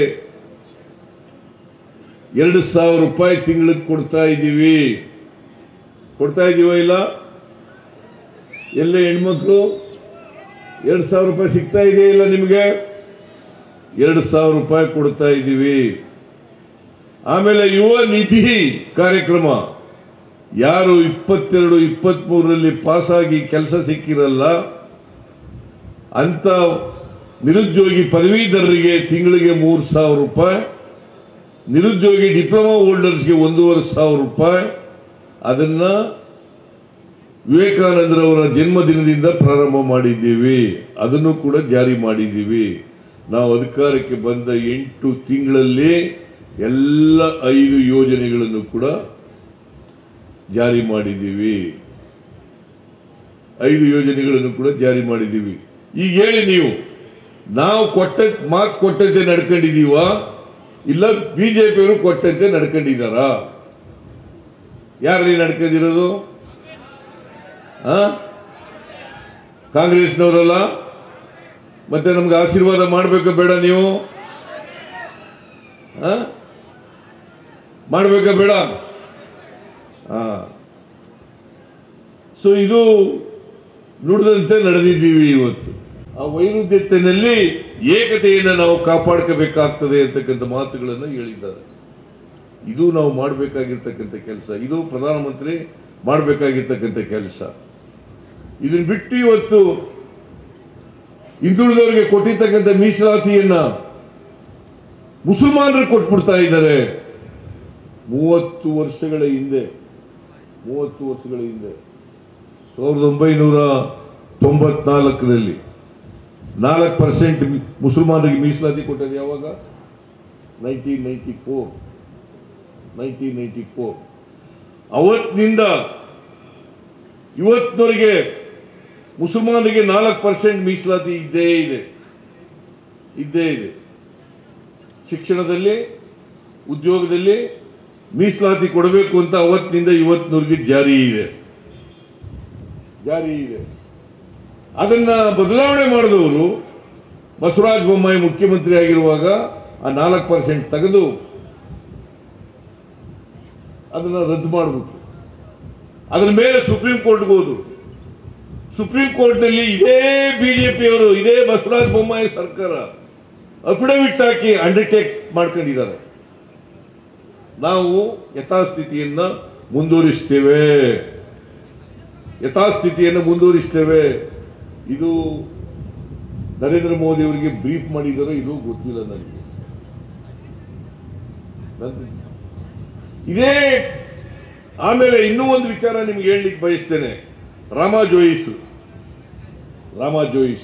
ಎರಡು ಸಾವಿರ ರೂಪಾಯಿ ತಿಂಗಳಿಗೆ ಕೊಡ್ತಾ ಇದ್ದೀವಿ ಕೊಡ್ತಾ ಇದೀವ ಇಲ್ಲ ಎಲ್ಲ ಹೆಣ್ಮಕ್ಳು ಎರಡು ಸಾವಿರ ರೂಪಾಯಿ ಸಿಗ್ತಾ ಇದೆಯಾ ಇಲ್ಲ ನಿಮಗೆ ಎರಡು ಸಾವಿರ ರೂಪಾಯಿ ಕೊಡ್ತಾ ಇದ್ದೀವಿ ಆಮೇಲೆ ಯುವ ನಿಧಿ ಕಾರ್ಯಕ್ರಮ ಯಾರು ಇಪ್ಪತ್ತೆರಡು ಇಪ್ಪತ್ಮೂರರಲ್ಲಿ ಪಾಸಾಗಿ ಕೆಲಸ ಸಿಕ್ಕಿರಲ್ಲ ಅಂತ ನಿರುದ್ಯೋಗಿ ಪದವೀಧರರಿಗೆ ತಿಂಗಳಿಗೆ ಮೂರು ಸಾವಿರ ರೂಪಾಯಿ ನಿರುದ್ಯೋಗಿ ಡಿಪ್ಲೊಮಾ ಹೋಲ್ಡರ್ಸ್ಗೆ ಒಂದೂವರೆ ಸಾವಿರ ರೂಪಾಯಿ ಅದನ್ನ ವಿವೇಕಾನಂದರವರ ಜನ್ಮದಿನದಿಂದ ಪ್ರಾರಂಭ ಮಾಡಿದ್ದೀವಿ ಅದನ್ನು ಕೂಡ ಜಾರಿ ಮಾಡಿದ್ದೀವಿ ನಾವು ಅಧಿಕಾರಕ್ಕೆ ಬಂದ ಎಂಟು ತಿಂಗಳಲ್ಲಿ ಎಲ್ಲ ಐದು ಯೋಜನೆಗಳನ್ನು ಕೂಡ ಜಾರಿ ಮಾಡಿದ್ದೀವಿ ಐದು ಯೋಜನೆಗಳನ್ನು ಕೂಡ ಜಾರಿ ಮಾಡಿದ್ದೀವಿ ಈಗ ಹೇಳಿ ನೀವು ನಾವು ಕೊಟ್ಟ ಮಾತು ಕೊಟ್ಟಂತೆ ನಡ್ಕೊಂಡಿದೀವ ಇಲ್ಲ ಬಿಜೆಪಿಯವರು ಕೊಟ್ಟಂತೆ ನಡ್ಕೊಂಡಿದ್ದಾರಾ ಯಾರಲ್ಲಿ ನಡ್ಕೊಂಡಿರೋದು ಆ ಕಾಂಗ್ರೆಸ್ನವರಲ್ಲ ಮತ್ತೆ ನಮ್ಗೆ ಆಶೀರ್ವಾದ ಮಾಡಬೇಕು ಬೇಡ ನೀವು ಆ ಮಾಡಬೇಕಾ ಬೇಡ ಆ ಸೊ ಇದು ನುಡಿದಂತೆ ನಡೆದಿದ್ದೀವಿ ಇವತ್ತು ಆ ವೈರುಧ್ಯತೆಯಲ್ಲಿ ಏಕತೆಯನ್ನು ನಾವು ಕಾಪಾಡ್ಕೋಬೇಕಾಗ್ತದೆ ಅಂತಕ್ಕಂಥ ಮಾತುಗಳನ್ನು ಹೇಳಿದ್ದಾರೆ ಇದು ನಾವು ಮಾಡಬೇಕಾಗಿರ್ತಕ್ಕಂಥ ಕೆಲಸ ಇದು ಪ್ರಧಾನಮಂತ್ರಿ ಮಾಡಬೇಕಾಗಿರ್ತಕ್ಕಂಥ ಕೆಲಸ ಇದನ್ನ ಬಿಟ್ಟು ಇವತ್ತು ಹಿಂದುಳಿದವರಿಗೆ ಕೊಟ್ಟಿರ್ತಕ್ಕಂಥ ಮೀಸಲಾತಿಯನ್ನ ಮುಸಲ್ಮಾನರು ಕೊಟ್ಬಿಡ್ತಾ ಇದ್ದಾರೆ ಮೂವತ್ತು ವರ್ಷಗಳ ಹಿಂದೆ ಮೂವತ್ತು ವರ್ಷಗಳ ಹಿಂದೆ ಸಾವಿರದ ಒಂಬೈನೂರ ತೊಂಬತ್ನಾಲ್ಕರಲ್ಲಿ ನಾಲ್ಕು ಪರ್ಸೆಂಟ್ ಮುಸಲ್ಮಾನರಿಗೆ ಮೀಸಲಾತಿ ಕೊಟ್ಟದ್ದು ಯಾವಾಗ nineteen ninety four nineteen ninety four ಅವತ್ತಿನಿಂದ ಇವತ್ತಿನವರೆಗೆ ಮುಸಲ್ಮಾನರಿಗೆ ನಾಲ್ಕು ಪರ್ಸೆಂಟ್ ಮೀಸಲಾತಿ ಇದ್ದೇ ಇದೆ ಇದ್ದೇ ಇದೆ ಶಿಕ್ಷಣದಲ್ಲಿ ಉದ್ಯೋಗದಲ್ಲಿ ಮೀಸಲಾತಿ ಕೊಡಬೇಕು ಅಂತ ಅವತ್ತಿನಿಂದ ಇವತ್ತಿನವರೆಗೆ ಜಾರಿ ಇದೆ ಜಾರಿ ಇದೆ ಅದನ್ನ ಬದಲಾವಣೆ ಮಾಡಿದವರು ಬಸವರಾಜ ಬೊಮ್ಮಾಯಿ ಮುಖ್ಯಮಂತ್ರಿ ಆಗಿರುವಾಗ ಆ ನಾಲ್ಕು ಪರ್ಸೆಂಟ್ ತೆಗೆದು ಅದನ್ನ ರದ್ದು ಮಾಡಿಬಿಟ್ರು ಅದರ ಮೇಲೆ ಸುಪ್ರೀಂ ಕೋರ್ಟ್ಗೆ ಹೋದ್ರು ಸುಪ್ರೀಂ ಕೋರ್ಟ್ನಲ್ಲಿ ಇದೇ ಬಿಜೆಪಿಯವರು ಇದೇ ಬಸವರಾಜ ಬೊಮ್ಮಾಯಿ ಸರ್ಕಾರ ಅಫಿಡವಿಟ್ ಹಾಕಿ ಅಂಡರ್ಟೇಕ್ ಮಾಡ್ಕೊಂಡಿದ್ದಾರೆ ನಾವು ಯಥಾಸ್ಥಿತಿಯನ್ನ ಮುಂದುವರಿಸ್ತೇವೆ ಯಥಾಸ್ಥಿತಿಯನ್ನು ಮುಂದುವರಿಸ್ತೇವೆ ಇದು ನರೇಂದ್ರ ಮೋದಿ ಅವರಿಗೆ ಬ್ರೀಫ್ ಮಾಡಿದಾರೋ ಇದು ಗೊತ್ತಿಲ್ಲ ನನಗೆ ನನ್- ಇದೇ ಆಮೇಲೆ ಇನ್ನೂ ಒಂದು ವಿಚಾರ ನಿಮ್ಗೆ ಹೇಳಲಿಕ್ಕೆ ಬಯಸ್ತೇನೆ Rama Jois Rama Jois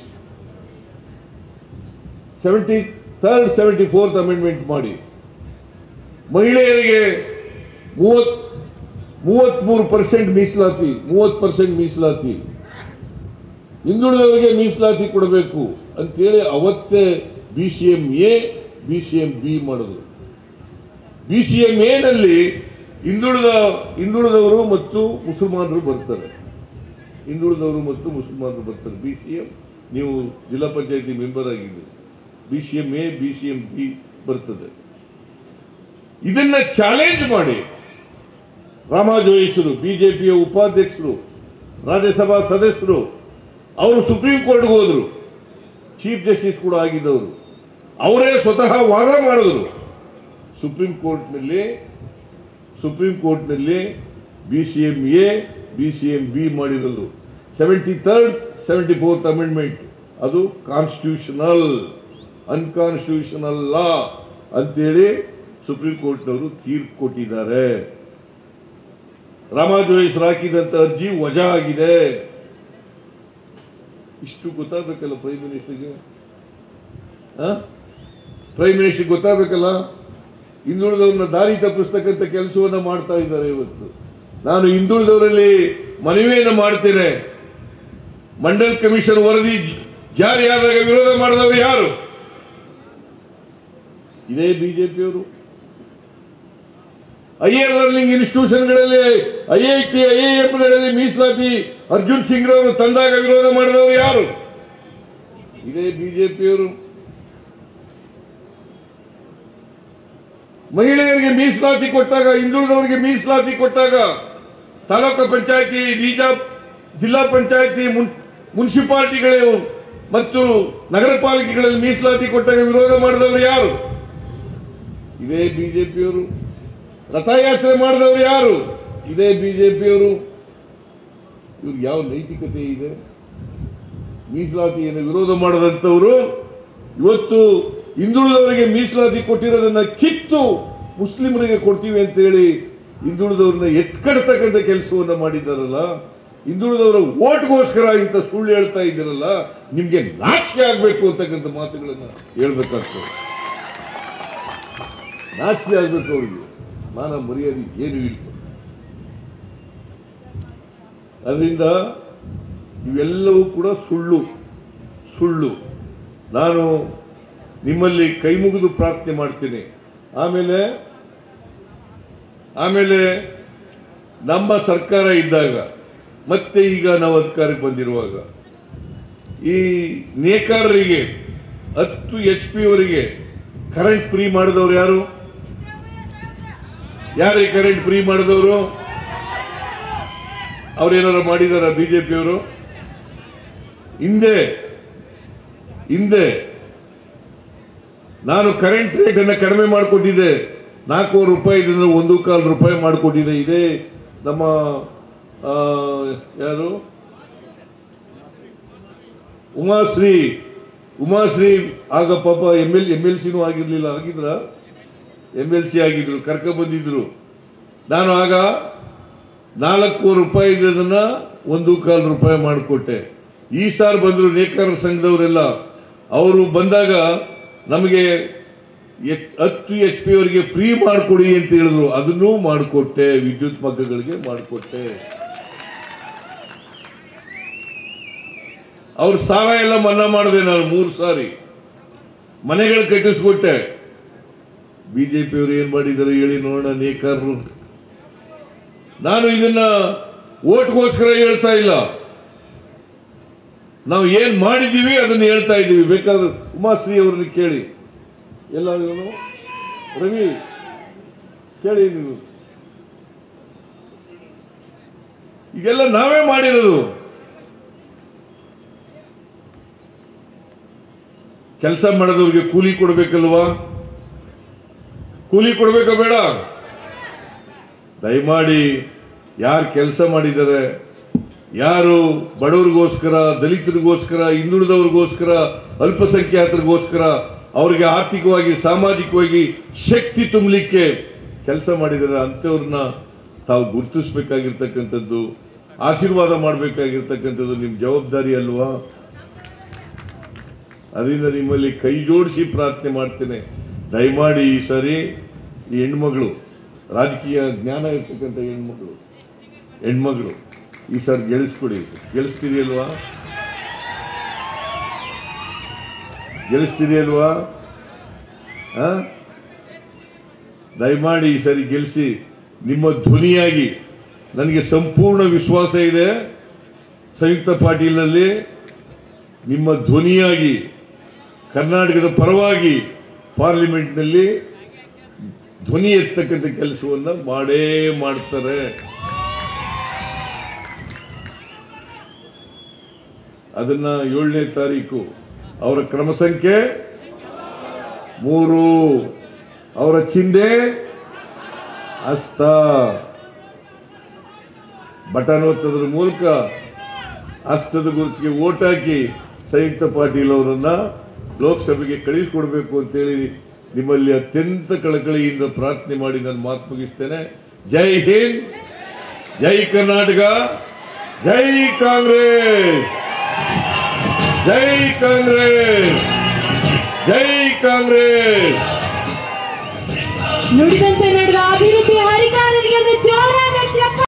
seventy third seventy fourth amendment ಮಾಡಿ ಮಹಿಳೆಯರಿಗೆ ಮೂವತ್ ಮೂವತ್ಮೂರು ಪರ್ಸೆಂಟ್ ಮೀಸಲಾತಿ ಮೂವತ್ತು ಪರ್ಸೆಂಟ್ ಮೀಸಲಾತಿ ಹಿಂದುಳಿದವರಿಗೆ ಮೀಸಲಾತಿ ಕೊಡಬೇಕು ಅಂತೇಳಿ ಅವತ್ತೇ B C M A B C M B ಮಾಡಿದ್ರು ಬಿ ಸಿ ಎಂ ಎನಲ್ಲಿ ಹಿಂದುಳಿದ ಹಿಂದುಳಿದವರು ಮತ್ತು ಮುಸಲ್ಮಾನರು ಬರ್ತಾರೆ ಹಿಂದುಳಿದವರು ಮತ್ತು ಮುಸಲ್ಮಾನರು ಬರ್ತಾರೆ ಬಿ ಸಿ ಎಂ ನೀವು ಜಿಲ್ಲಾ ಪಂಚಾಯತಿ ಮೆಂಬರ್ ಆಗಿದ್ದೀರಿ B C M A B C M B ಬರ್ತದೆ ಇದನ್ನ ಚಾಲೆಂಜ್ ಮಾಡಿ ರಾಮ ಜೋಯಿಸರು ಬಿಜೆಪಿಯ ಉಪಾಧ್ಯಕ್ಷರು ರಾಜ್ಯಸಭಾ ಸದಸ್ಯರು ಅವರು ಸುಪ್ರೀಂ ಕೋರ್ಟ್ಗೆ ಹೋದ್ರು ಚೀಫ್ ಜಸ್ಟಿಸ್ ಕೂಡ ಆಗಿದ್ದವರು ಅವರೇ ಸ್ವತಃ ವಾದ ಮಾಡಿದ್ರು ಸುಪ್ರೀಂ ಕೋರ್ಟ್ನಲ್ಲಿ ಸುಪ್ರೀಂ ಕೋರ್ಟ್ನಲ್ಲಿ B C M A B C M B ಮಾಡಿರೋದು seventy third seventy fourth amendment ಅದು ಕಾನ್ಸ್ಟಿಟ್ಯೂಷನಲ್ ಅನ್ಕಾನ್ಸ್ಟಿಟ್ಯೂಷನಲ್ ಲಾ ಅಂತೇಳಿ ಸುಪ್ರೀಂ ಕೋರ್ಟ್ನವರು ತೀರ್ಪು ಕೊಟ್ಟಿದ್ದಾರೆ ರಾಮ ಜೋಯಿಸರು ಹಾಕಿದಂತ ಅರ್ಜಿ ವಜಾ ಆಗಿದೆ ಇಷ್ಟು ಗೊತ್ತಾಗಬೇಕಲ್ಲ ಪ್ರೈಮ್ ಮಿನಿಸ್ಟರ್ಗೆ ಪ್ರೈಮ್ ಮಿನಿಸ್ಟರ್ ಗೊತ್ತಾಗಬೇಕಲ್ಲ ಹಿಂದುಳಿದವ್ರನ್ನ ದಾರಿ ತಪ್ಪಿಸ್ತಕ್ಕಂಥ ಕೆಲಸವನ್ನ ಮಾಡ್ತಾ ಇದ್ದಾರೆ ಇವತ್ತು ನಾನು ಹಿಂದುಳಿದವರಲ್ಲಿ ಮನವಿಯನ್ನು ಮಾಡ್ತೇನೆ ಮಂಡಲ್ ಕಮಿಷನ್ ವರದಿ ಜ- ಜಾರಿಯಾದಾಗ ವಿರೋಧ ಮಾಡಿದವರು ಯಾರು ಇದೇ ಬಿಜೆಪಿಯವರು ಹೈಯರ್ ಲರ್ನಿಂಗ್ ಇನ್ಸ್ಟಿಟ್ಯೂಷನ್ಗಳಲ್ಲಿ I I T I I ಎಫ್ಗಳಲ್ಲಿ ಮೀಸಲಾತಿ ಅರ್ಜುನ್ ಸಿಂಗ್ ರವರು ತಂದಾಗ ವಿರೋಧ ಮಾಡಿದವರು ಯಾರು ಇದೇ ಬಿಜೆಪಿಯವರು ಮಹಿಳೆಯರಿಗೆ ಮೀಸಲಾತಿ ಕೊಟ್ಟಾಗ ಹಿಂದುಳಿದವರಿಗೆ ಮೀಸಲಾತಿ ಕೊಟ್ಟಾಗ ತಾಲೂಕು ಪಂಚಾಯತಿ ಬೀಜಾ ಜಿಲ್ಲಾ ಪಂಚಾಯತಿ ಮುನ್ಸಿಪಾಲಿಟಿಗಳು ಮತ್ತು ನಗರ ಪಾಲಿಕೆಗಳಲ್ಲಿ ಮೀಸಲಾತಿ ಕೊಟ್ಟಾಗ ವಿರೋಧ ಮಾಡಿದವರು ಯಾರು ಇದೇ ಬಿಜೆಪಿಯವರು ರಥಯಾತ್ರೆ ಮಾಡಿದವರು ಯಾರು ಇದೇ ಬಿಜೆಪಿಯವರು ಇವ್ರಿಗೆ ಯಾವ ನೈತಿಕತೆ ಇದೆ ಮೀಸಲಾತಿಯನ್ನು ವಿರೋಧ ಮಾಡದಂತವರು ಇವತ್ತು ಹಿಂದುಳಿದವರಿಗೆ ಮೀಸಲಾತಿ ಕೊಟ್ಟಿರೋದನ್ನ ಕಿತ್ತು ಮುಸ್ಲಿಮರಿಗೆ ಕೊಡ್ತೀವಿ ಅಂತ ಹೇಳಿ ಹಿಂದುಳಿದವ್ರನ್ನ ಎತ್ಕಡ್ತಕ್ಕಂಥ ಕೆಲಸವನ್ನ ಮಾಡಿದ್ದಾರಲ್ಲ ಹಿಂದುಳಿದವರ ಓಟ್ಗೋಸ್ಕರ ಇಂಥ ಸುಳ್ಳು ಹೇಳ್ತಾ ಇದ್ದೀರಲ್ಲ ನಿಮ್ಗೆ ನಾಚಿಕೆ ಆಗ್ಬೇಕು ಅಂತಕ್ಕಂಥ ಮಾತುಗಳನ್ನ ಹೇಳ್ಬೇಕಾಗ್ತದೆ ನಾಚಿಕೆ ಆಗ್ಬೇಕು ಅವ್ರಿಗೆ ಮಾನ ಮರ್ಯಾದೆ ಏನು ಇಲ್ಲ ಅದರಿಂದ ಇವೆಲ್ಲವೂ ಕೂಡ ಸುಳ್ಳು ಸುಳ್ಳು ನಾನು ನಿಮ್ಮಲ್ಲಿ ಕೈ ಮುಗಿದು ಪ್ರಾರ್ಥನೆ ಮಾಡ್ತೀನಿ ಆಮೇಲೆ ಆಮೇಲೆ ನಮ್ಮ ಸರ್ಕಾರ ಇದ್ದಾಗ ಮತ್ತೆ ಈಗ ನಾವು ಅಧಿಕಾರಕ್ಕೆ ಬಂದಿರುವಾಗ ಈ ನೇಕಾರರಿಗೆ ಹತ್ತು ಎಚ್ ಪಿ ಅವರಿಗೆ ಕರೆಂಟ್ ಫ್ರೀ ಮಾಡಿದವರು ಯಾರು ಯಾರು ಈ ಕರೆಂಟ್ ಫ್ರೀ ಮಾಡಿದವರು ಅವ್ರೇನಾರು ಮಾಡಿದಾರ ಬಿಜೆಪಿಯವರು ಹಿಂದೆ ಹಿಂದೆ ನಾನು ಕರೆಂಟ್ ರೇಟ್ ಅನ್ನ ಕಡಿಮೆ ಮಾಡಿಕೊಟ್ಟಿದ್ದೆ ನಾಲ್ಕೂವರೆ ರೂಪಾಯಿದಿಂದ ಒಂದು ಕಾಲು ರೂಪಾಯಿ ಮಾಡಿಕೊಟ್ಟಿದ್ದೆ ಇದೇ ನಮ್ಮ ಆ, ಯಾರು ಉಮಾಶ್ರೀ ಉಮಾಶ್ರೀ ಆಗ ಪಾಪ ಎಮ್ ಎಲ್ ಎಮ್ ಎಲ್ ಸಿನೂ ಆಗಿರ್ಲಿಲ್ಲ ಆಗಿದ್ರ ಎಮ್ ಎಲ್ ಸಿ ಆಗಿದ್ರು ಕರ್ಕ ಬಂದಿದ್ರು ನಾನು ಆಗ ನಾಲ್ಕು ರೂಪಾಯಿ ಇದ್ದದನ್ನ ಒಂದು ಕಾಲು ರೂಪಾಯಿ ಮಾಡಿಕೊಟ್ಟೆ ಈ ಸಾರ್ ಬಂದರು ನೇಕಾರ ಸಂಘದವರೆಲ್ಲ ಅವರು ಬಂದಾಗ ನಮಗೆ ಎಚ್- ಹತ್ತು ಎಚ್ ಪಿ ಅವರಿಗೆ ಫ್ರೀ ಮಾಡಿಕೊಡಿ ಅಂತ ಹೇಳಿದ್ರು ಅದನ್ನೂ ಮಾಡಿಕೊಟ್ಟೆ ವಿದ್ಯುತ್ ಮಗ್ಗಗಳಿಗೆ ಮಾಡಿಕೊಟ್ಟೆ ಅವ್ರ ಸಾಲ ಎಲ್ಲ ಮನ್ನಾ ಮಾಡಿದೆ ನಾನು ಮೂರು ಸಾರಿ ಮನೆಗಳು ಕಟ್ಟಿಸ್ಕೊಟ್ಟೆ ಬಿಜೆಪಿಯವರು ಏನ್ ಮಾಡಿದ್ದಾರೆ ಹೇಳಿ ನೋಡೋಣ ನೇಕಾರರು ನಾನು ಇದನ್ನ ಓಟ್ಗೋಸ್ಕರ ಹೇಳ್ತಾ ಇಲ್ಲ ನಾವು ಏನ್ ಮಾಡಿದೀವಿ ಅದನ್ನ ಹೇಳ್ತಾ ಇದ್ದೀವಿ ಬೇಕಾದ್ರೆ ಉಮಾಶ್ರೀ ಅವ್ರನ್ನ ಕೇಳಿ ಎಲ್ಲ ಇವನು ರವಿ ಕೇಳಿ ನೀವು ಇದೆಲ್ಲ ನಾವೇ ಮಾಡಿರೋದು ಕೆಲಸ ಮಾಡೋದವ್ರಿಗೆ ಕೂಲಿ ಕೊಡ್ಬೇಕಲ್ವಾ ಕೂಲಿ ಕೊಡ್ಬೇಕಾ ಬೇಡ ದಯಮಾಡಿ ಯಾರು ಕೆಲಸ ಮಾಡಿದ್ದಾರೆ ಯಾರು ಬಡವರಿಗೋಸ್ಕರ ದಲಿತರಿಗೋಸ್ಕರ ಹಿಂದುಳಿದವ್ರಿಗೋಸ್ಕರ ಅಲ್ಪಸಂಖ್ಯಾತರಿಗೋಸ್ಕರ ಅವರಿಗೆ ಆರ್ಥಿಕವಾಗಿ ಸಾಮಾಜಿಕವಾಗಿ ಶಕ್ತಿ ತುಂಬಲಿಕ್ಕೆ ಕೆಲಸ ಮಾಡಿದ್ದಾರೆ ಅಂಥವ್ರನ್ನ ತಾವು ಗುರುತಿಸ್ಬೇಕಾಗಿರ್ತಕ್ಕಂಥದ್ದು ಆಶೀರ್ವಾದ ಮಾಡಬೇಕಾಗಿರ್ತಕ್ಕಂಥದ್ದು ನಿಮ್ಮ ಜವಾಬ್ದಾರಿ ಅಲ್ವಾ ಅದರಿಂದ ನಿಮ್ಮಲ್ಲಿ ಕೈ ಜೋಡಿಸಿ ಪ್ರಾರ್ಥನೆ ಮಾಡ್ತೇನೆ ದಯಮಾಡಿ ಈ ಸರಿ ಈ ಹೆಣ್ಮಗಳು ರಾಜಕೀಯ ಜ್ಞಾನ ಇರ್ತಕ್ಕಂಥ ಹೆಣ್ಮಗಳು ಹೆಣ್ಮಗಳು ಈ ಸರ್ ಗೆಲ್ಲಿಸ್ಕೊಡಿ ಗೆಲ್ಲಿಸ್ತೀರಿ ಅಲ್ವಾ ಗೆಲ್ಲಿಸ್ತೀರಿ ಅಲ್ವಾ ಆ? ದಯಮಾಡಿ ಈ ಸರಿ ಗೆಲ್ಲಿಸಿ ನಿಮ್ಮ ಧ್ವನಿಯಾಗಿ ನನಗೆ ಸಂಪೂರ್ಣ ವಿಶ್ವಾಸ ಇದೆ ಸಂಯುಕ್ತ ಪಾಟೀಲ್ನಲ್ಲಿ ನಿಮ್ಮ ಧ್ವನಿಯಾಗಿ ಕರ್ನಾಟಕದ ಪರವಾಗಿ ಪಾರ್ಲಿಮೆಂಟ್ನಲ್ಲಿ ಧ್ವನಿ ಎತ್ತಕ್ಕಂಥ ಕೆಲಸವನ್ನ ಮಾಡೇ ಮಾಡ್ತಾರೆ ಅದನ್ನ ಏಳನೇ ತಾರೀಕು ಅವರ ಕ್ರಮ ಸಂಖ್ಯೆ ಮೂರು ಅವರ ಚಿಹ್ನೆ ಹಸ್ತ ಬಟನ್ ಒತ್ತೋದ್ರ ಮೂಲಕ ಹಸ್ತದ ಗುರುತಿಗೆ ಓಟ್ ಹಾಕಿ ಸಂಯುಕ್ತ ಪಾಟೀಲ್ ಅವರನ್ನ ಲೋಕಸಭೆಗೆ ಕಳಿಸಿಕೊಡ್ಬೇಕು ಅಂತೇಳಿ ನಿಮ್ಮಲ್ಲಿ ಅತ್ಯಂತ ಕಳಕಳಿಯಿಂದ ಪ್ರಾರ್ಥನೆ ಮಾಡಿ ನಾನು ಮಾತು ಮುಗಿಸ್ತೇನೆ ಜೈ ಹಿಂದ್ ಜೈ ಕರ್ನಾಟಕ ಜೈ ಕಾಂಗ್ರೆಸ್ ಜೈ ಕಾಂಗ್ರೆಸ್ ಜೈ ಕಾಂಗ್ರೆಸ್ ನುಡಿದಂತೆ